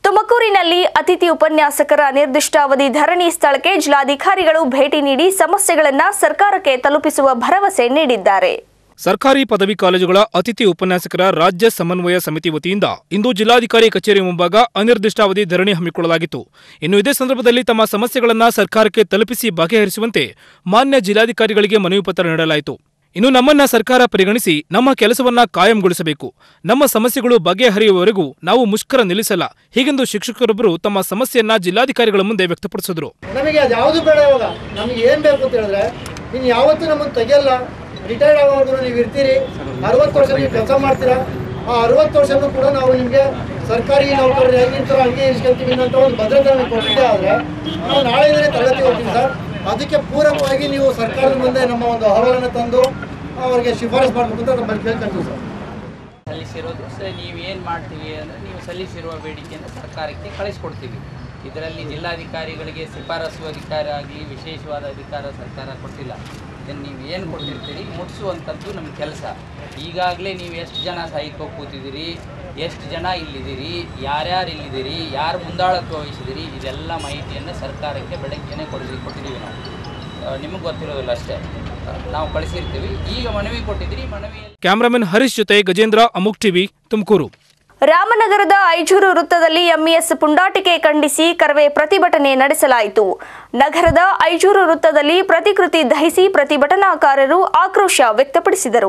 ತುಮಕೂರಿನಲ್ಲಿ ಅತಿಥಿ ಉಪನ್ಯಾಸಕರ ನಿರ್ದಿಷ್ಟಾವಧಿ ಧರಣಿ ಸ್ಥಳಕ್ಕೆ ಜಿಲ್ಲಾಧಿಕಾರಿಗಳು ಭೇಟಿ ನೀಡಿ ಸಮಸ್ಯೆಗಳನ್ನು ಸರ್ಕಾರಕ್ಕೆ ತಲುಪಿಸುವ ಭರವಸೆ ನೀಡಿದ್ದಾರೆ ಸರ್ಕಾರಿ ಪದವಿ ಕಾಲೇಜುಗಳ ಅತಿಥಿ ಉಪನ್ಯಾಸಕರ ರಾಜ್ಯ ಸಮನ್ವಯ ಸಮಿತಿ ವತಿಯಿಂದ ಇಂದು ಜಿಲ್ಲಾಧಿಕಾರಿ ಕಚೇರಿ ಮುಂಭಾಗ ಅನಿರ್ದಿಷ್ಟಾವಧಿ ಧರಣಿ ಹಮ್ಮಿಕೊಳ್ಳಲಾಗಿತ್ತು ಇನ್ನು ಇದೇ ಸಂದರ್ಭದಲ್ಲಿ ತಮ್ಮ ಸಮಸ್ಯೆಗಳನ್ನು ಸರ್ಕಾರಕ್ಕೆ ತಲುಪಿಸಿ ಬಗೆಹರಿಸುವಂತೆ ಮಾನ್ಯ ಜಿಲ್ಲಾಧಿಕಾರಿಗಳಿಗೆ ಮನವಿ ಪತ್ರ ನೀಡಲಾಯಿತು ಇನ್ನು ನಮ್ಮನ್ನ ಸರ್ಕಾರ ಪರಿಗಣಿಸಿ ನಮ್ಮ ಕೆಲಸವನ್ನ ಕಾಯಂಗೊಳಿಸಬೇಕು ನಮ್ಮ ಸಮಸ್ಯೆಗಳು ಬಗೆಹರಿಯುವವರೆಗೂ ನಾವು ಮುಷ್ಕರ ನಿಲ್ಲಿಸಲ್ಲ ಹೀಗೆಂದು ಶಿಕ್ಷಕರೊಬ್ಬರು ತಮ್ಮ ಸಮಸ್ಯೆಯನ್ನ ಜಿಲ್ಲಾಧಿಕಾರಿಗಳ ಮುಂದೆ ವ್ಯಕ್ತಪಡಿಸಿದರು ನಮಗೆ ಅದು ಯಾವುದು ಬೇಡ ಇವಾಗ ನಮಗೆ ಏನು ಬೇಕು ಅಂತ ಹೇಳಿದ್ರೆ ನೀನು ಯಾವತ್ತೂ ನಮ್ಮನ್ನು ತೆಗಿಯಲ್ಲ ರಿಟೈರ್ಡ್ ಆಗೋವರೆಗೂ ನೀವು ಇರ್ತೀರಿ ಅರವತ್ತು ವರ್ಷ ನೀವು ಕೆಲಸ ಮಾಡ್ತೀರಾ ಆ ಅರವತ್ತು ವರ್ಷನೂ ಕೂಡ ನಾವು ನಿಮಗೆ ಸರ್ಕಾರಿ ನೌಕರರು ಹೇಗಿರ್ತಾರೋ ಹಂಗೆ ಇಸ್ಕೊಂತೀವಿ ಅನ್ನೋ ಒಂದು ಭದ್ರತೆ ನಮಗೆ ಕೊಟ್ಟಿದ್ದೆ ಆದರೆ ನಾವು ನಾಳೆ ದಿನ ತರಗತಿ ಹೋಗ್ತೀವಿ ಸರ್ ಅದಕ್ಕೆ ಪೂರಕವಾಗಿ ನೀವು ಸರ್ಕಾರದ ಮುಂದೆ ನಮ್ಮ ಒಂದು ಅಹವಾಲನ್ನು ತಂದು ಅವರಿಗೆ ಶಿಫಾರಸು ಮಾಡಬೇಕು ಅಂತ ನಮ್ಮಲ್ಲಿ ಕೇಳ್ಕೊಂತೀವಿ ಸರ್ ಸಲ್ಲಿಸಿರೋದು ಸರ್ ನೀವು ಏನು ಮಾಡ್ತೀವಿ ಅಂದರೆ ನೀವು ಸಲ್ಲಿಸಿರುವ ಬೇಡಿಕೆಯನ್ನು ಸರ್ಕಾರಕ್ಕೆ ಕಳಿಸ್ಕೊಡ್ತೀವಿ ಇದರಲ್ಲಿ ಜಿಲ್ಲಾಧಿಕಾರಿಗಳಿಗೆ ಶಿಫಾರಸು ಅಧಿಕಾರ ಆಗಲಿ ವಿಶೇಷವಾದ ಅಧಿಕಾರ ಸರ್ಕಾರ ಕೊಟ್ಟಿಲ್ಲ ಇದನ್ನು ನೀವು ಏನು ಕೊಟ್ಟಿರ್ತೀರಿ ಮುಟ್ಟಿಸುವಂಥದ್ದು ನಮ್ಮ ಕೆಲಸ ಈಗಾಗಲೇ ನೀವು ಎಷ್ಟು ಜನ ಸಾಹಿತ್ಯ ಕೂತಿದ್ದೀರಿ ಎಷ್ಟು ಜನ ಇಲ್ಲಿದ್ದೀರಿ ಯಾರ್ಯಾರು ಇಲ್ಲಿದ್ದೀರಿ ಯಾರು ಮುಂದಾಳತ್ವ ವಹಿಸಿದಿರಿ ಇದೆಲ್ಲ ಮಾಹಿತಿಯನ್ನು ಸರ್ಕಾರಕ್ಕೆ ಬೆಳಗ್ಗೆನೇ ಕೊಡಿ ಕೊಟ್ಟಿದ್ದೀವಿ ನಾವು ನಿಮಗೆ ಗೊತ್ತಿರೋದಿಲ್ಲ ಅಷ್ಟೇ ಆ, ನಾವು ಕಳಿಸಿರ್ತೀವಿ ಈಗ ಮನವಿ ಕೊಟ್ಟಿದ್ದೀರಿ ಮನವಿಯಲ್ಲಿ ಕ್ಯಾಮರಾಮನ್ ಹರೀಶ್ ಜೊತೆ ಗಜೇಂದ್ರ ಅಮುಕ್ ಟಿವಿ ತುಮಕೂರು ರಾಮನಗರದ ಐಜೂರು ವೃತ್ತದಲ್ಲಿ ಎಂಇಎಸ್ ಪುಂಡಾಟಿಕೆ ಖಂಡಿಸಿ ಕರವೇ ಪ್ರತಿಭಟನೆ ನಡೆಸಲಾಯಿತು ನಗರದ ಐಜೂರು ವೃತ್ತದಲ್ಲಿ ಪ್ರತಿಕೃತಿ ದಹಿಸಿ ಪ್ರತಿಭಟನಾಕಾರರು ಆಕ್ರೋಶ ವ್ಯಕ್ತಪಡಿಸಿದರು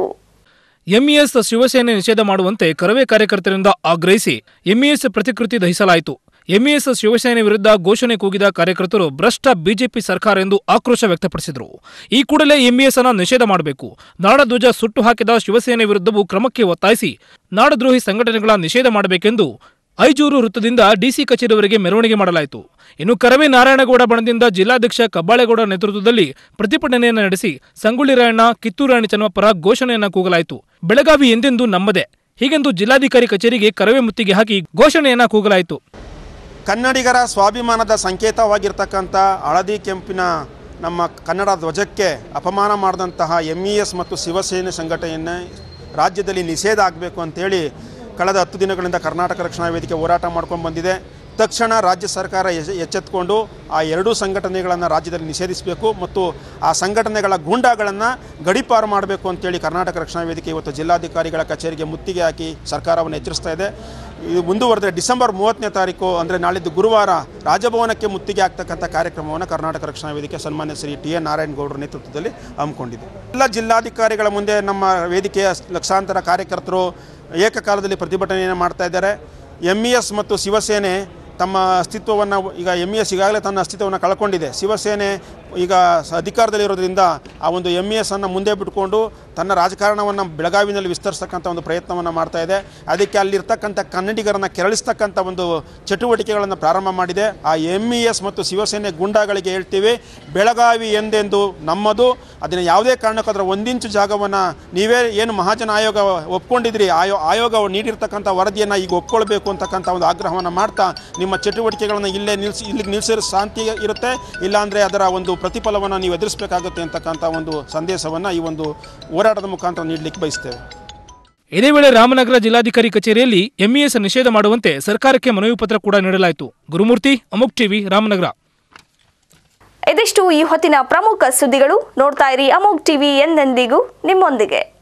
ಎಂಇಎಸ್ ಶಿವಸೇನೆ ನಿಷೇಧ ಮಾಡುವಂತೆ ಕರವೇ ಕಾರ್ಯಕರ್ತರಿಂದ ಆಗ್ರಹಿಸಿ ಎಂಇಎಸ್ ಪ್ರತಿಕೃತಿ ದಹಿಸಲಾಯಿತು ಎಂಇಎಸ್ ಶಿವಸೇನೆ ವಿರುದ್ಧ ಘೋಷಣೆ ಕೂಗಿದ ಕಾರ್ಯಕರ್ತರು ಭ್ರಷ್ಟ ಬಿಜೆಪಿ ಸರ್ಕಾರ ಎಂದು ಆಕ್ರೋಶ ವ್ಯಕ್ತಪಡಿಸಿದರು ಈ ಕೂಡಲೇ ಎಂಇಎಸ್ ಅನ್ನು ನಿಷೇಧ ಮಾಡಬೇಕು ನಾಡಧ್ವಜ ಸುಟ್ಟು ಹಾಕಿದ ಶಿವಸೇನೆ ವಿರುದ್ಧವೂ ಕ್ರಮಕ್ಕೆ ಒತ್ತಾಯಿಸಿ ನಾಡದ್ರೋಹಿ ಸಂಘಟನೆಗಳ ನಿಷೇಧ ಮಾಡಬೇಕೆಂದು ಐಜೂರು ವೃತ್ತದಿಂದ ಡಿಸಿ ಕಚೇರಿವರೆಗೆ ಮೆರವಣಿಗೆ ಮಾಡಲಾಯಿತು ಇನ್ನು ಕರವೇ ನಾರಾಯಣಗೌಡ ಬಣದಿಂದ ಜಿಲ್ಲಾಧ್ಯಕ್ಷ ಕಬ್ಬಾಳೇಗೌಡ ನೇತೃತ್ವದಲ್ಲಿ ಪ್ರತಿಭಟನೆಯನ್ನು ನಡೆಸಿ ಸಂಗೊಳ್ಳಿ ರಾಯಣ್ಣ ಕಿತ್ತೂರು ರಾಣಿ ಚೆನ್ನಮ್ಮ ಪರ ಘೋಷಣೆಯನ್ನು ಕೂಗಲಾಯಿತು ಬೆಳಗಾವಿ ಎಂದೆಂದೂ ನಮ್ಮದೇ ಹೀಗೆಂದು ಜಿಲ್ಲಾಧಿಕಾರಿ ಕಚೇರಿಗೆ ಕರವೇ ಮುತ್ತಿಗೆ ಹಾಕಿ ಘೋಷಣೆಯನ್ನ ಕೂಗಲಾಯಿತು ಕನ್ನಡಿಗರ ಸ್ವಾಭಿಮಾನದ ಸಂಕೇತವಾಗಿರ್ತಕ್ಕಂಥ ಹಳದಿ ಕೆಂಪಿನ ನಮ್ಮ ಕನ್ನಡ ಧ್ವಜಕ್ಕೆ ಅಪಮಾನ ಮಾಡಿದಂತಹ ಎಮ್ ಇ ಎಸ್ ಮತ್ತು ಶಿವಸೇನೆ ಸಂಘಟನೆಯನ್ನು ರಾಜ್ಯದಲ್ಲಿ ನಿಷೇಧ ಆಗಬೇಕು ಅಂತೇಳಿ ಕಳೆದ ಹತ್ತು ದಿನಗಳಿಂದ ಕರ್ನಾಟಕ ರಕ್ಷಣಾ ವೇದಿಕೆ ಹೋರಾಟ ಮಾಡ್ಕೊಂಡು ಬಂದಿದೆ ತಕ್ಷಣ ರಾಜ್ಯ ಸರ್ಕಾರ ಎಚ್- ಎಚ್ಚೆತ್ತುಕೊಂಡು ಆ ಎರಡೂ ಸಂಘಟನೆಗಳನ್ನು ರಾಜ್ಯದಲ್ಲಿ ನಿಷೇಧಿಸಬೇಕು ಮತ್ತು ಆ ಸಂಘಟನೆಗಳ ಗೂಂಡಾಗಳನ್ನು ಗಡೀಪಾರು ಮಾಡಬೇಕು ಅಂತೇಳಿ ಕರ್ನಾಟಕ ರಕ್ಷಣಾ ವೇದಿಕೆ ಇವತ್ತು ಜಿಲ್ಲಾಧಿಕಾರಿಗಳ ಕಚೇರಿಗೆ ಮುತ್ತಿಗೆ ಹಾಕಿ ಸರ್ಕಾರವನ್ನು ಎಚ್ಚರಿಸ್ತಾ ಇದೆ ಇದು ಮುಂದುವರೆದ್ರೆ ಡಿಸೆಂಬರ್ ಮೂವತ್ತನೇ ತಾರೀಕು ಅಂದರೆ ನಾಳಿದ್ದು ಗುರುವಾರ ರಾಜಭವನಕ್ಕೆ ಮುತ್ತಿಗೆ ಆಗ್ತಕ್ಕಂಥ ಕಾರ್ಯಕ್ರಮವನ್ನು ಕರ್ನಾಟಕ ರಕ್ಷಣಾ ವೇದಿಕೆ ಸನ್ಮಾನ್ಯ ಶ್ರೀ ಟಿ ಎನ್ ನಾರಾಯಣಗೌಡರ ನೇತೃತ್ವದಲ್ಲಿ ಹಮ್ಮಿಕೊಂಡಿದೆ ಎಲ್ಲ ಜಿಲ್ಲಾಧಿಕಾರಿಗಳ ಮುಂದೆ ನಮ್ಮ ವೇದಿಕೆಯ ಲಕ್ಷಾಂತರ ಕಾರ್ಯಕರ್ತರು ಏಕಕಾಲದಲ್ಲಿ ಪ್ರತಿಭಟನೆಯನ್ನು ಮಾಡ್ತಾ ಇದ್ದಾರೆ ಎಮ್ ಇ ಎಸ್ ಮತ್ತು ಶಿವಸೇನೆ ತಮ್ಮ ಅಸ್ತಿತ್ವವನ್ನು ಈಗ ಎಮ್ ಇ ಎಸ್ ಈಗಾಗಲೇ ತನ್ನ ಅಸ್ತಿತ್ವವನ್ನು ಕಳ್ಕೊಂಡಿದೆ ಶಿವಸೇನೆ ಈಗ ಸ- ಅಧಿಕಾರದಲ್ಲಿರೋದ್ರಿಂದ ಆ ಒಂದು ಎಮ್ ಇ ಎಸ್ ಅನ್ನು ಮುಂದೆ ಬಿಟ್ಕೊಂಡು ತನ್ನ ರಾಜಕಾರಣವನ್ನು ಬೆಳಗಾವಿನಲ್ಲಿ ವಿಸ್ತರಿಸ್ತಕ್ಕಂಥ ಒಂದು ಪ್ರಯತ್ನವನ್ನು ಮಾಡ್ತಾ ಇದೆ ಅದಕ್ಕೆ ಅಲ್ಲಿರ್ತಕ್ಕಂಥ ಕನ್ನಡಿಗರನ್ನು ಕೆರಳಿಸ್ತಕ್ಕಂಥ ಒಂದು ಚಟುವಟಿಕೆಗಳನ್ನು ಪ್ರಾರಂಭ ಮಾಡಿದೆ ಆ ಎಮ್ ಇ ಎಸ್ ಮತ್ತು ಶಿವಸೇನೆ ಗುಂಡಾಗಳಿಗೆ ಹೇಳ್ತೀವಿ ಬೆಳಗಾವಿ ಎಂದೆಂದು ನಮ್ಮದು ಅದನ್ನು ಯಾವುದೇ ಕಾರಣಕ್ಕೂ ಅದರ ಒಂದಿಂಚು ಜಾಗವನ್ನು ನೀವೇ ಏನು ಮಹಾಜನ ಆಯೋಗ ಒಪ್ಕೊಂಡಿದ್ರಿ ಆಯೋ ಆಯೋಗ ನೀಡಿರ್ತಕ್ಕಂಥ ವರದಿಯನ್ನು ಈಗ ಒಪ್ಕೊಳ್ಬೇಕು ಅಂತಕ್ಕಂಥ ಒಂದು ಆಗ್ರಹವನ್ನು ಮಾಡ್ತಾ ನಿಮ್ಮ ಚಟುವಟಿಕೆಗಳನ್ನು ಇಲ್ಲೇ ನಿಲ್ಲಿಸಿ ಇಲ್ಲಿಗೆ ನಿಲ್ಲಿಸಿರೋ ಶಾಂತಿ ಇರುತ್ತೆ ಇಲ್ಲಾಂದರೆ ಅದರ ಒಂದು ಪ್ರತಿಫಲವನ್ನು ನೀವು ಎದುರಿಸಬೇಕಾಗುತ್ತೆ ಅಂತಕ್ಕಂಥ ಒಂದು ಸಂದೇಶವನ್ನು ಈ ಒಂದು ಹೋರಾಟದ ಮುಖಾಂತರ ನೀಡಲಿಕ್ಕೆ ಬಯಸ್ತೇವೆ ಇದೇ ವೇಳೆ ರಾಮನಗರ ಜಿಲ್ಲಾಧಿಕಾರಿ ಕಚೇರಿಯಲ್ಲಿ ಎಂಇಎಸ್ ನಿಷೇಧ ಮಾಡುವಂತೆ ಸರ್ಕಾರಕ್ಕೆ ಮನವಿ ಪತ್ರ ಕೂಡ ನೀಡಲಾಯಿತು ಗುರುಮೂರ್ತಿ ಅಮುಕ್ ಟಿವಿ ರಾಮನಗರ ಇದಿಷ್ಟು ಈ ಹೊತ್ತಿನ ಪ್ರಮುಖ ಸುದ್ದಿಗಳು ನೋಡ್ತಾ ಇರಿ ಅಮೋಗ್ ಟಿವಿ ಎಂದೆಂದಿಗೂ ನಿಮ್ಮೊಂದಿಗೆ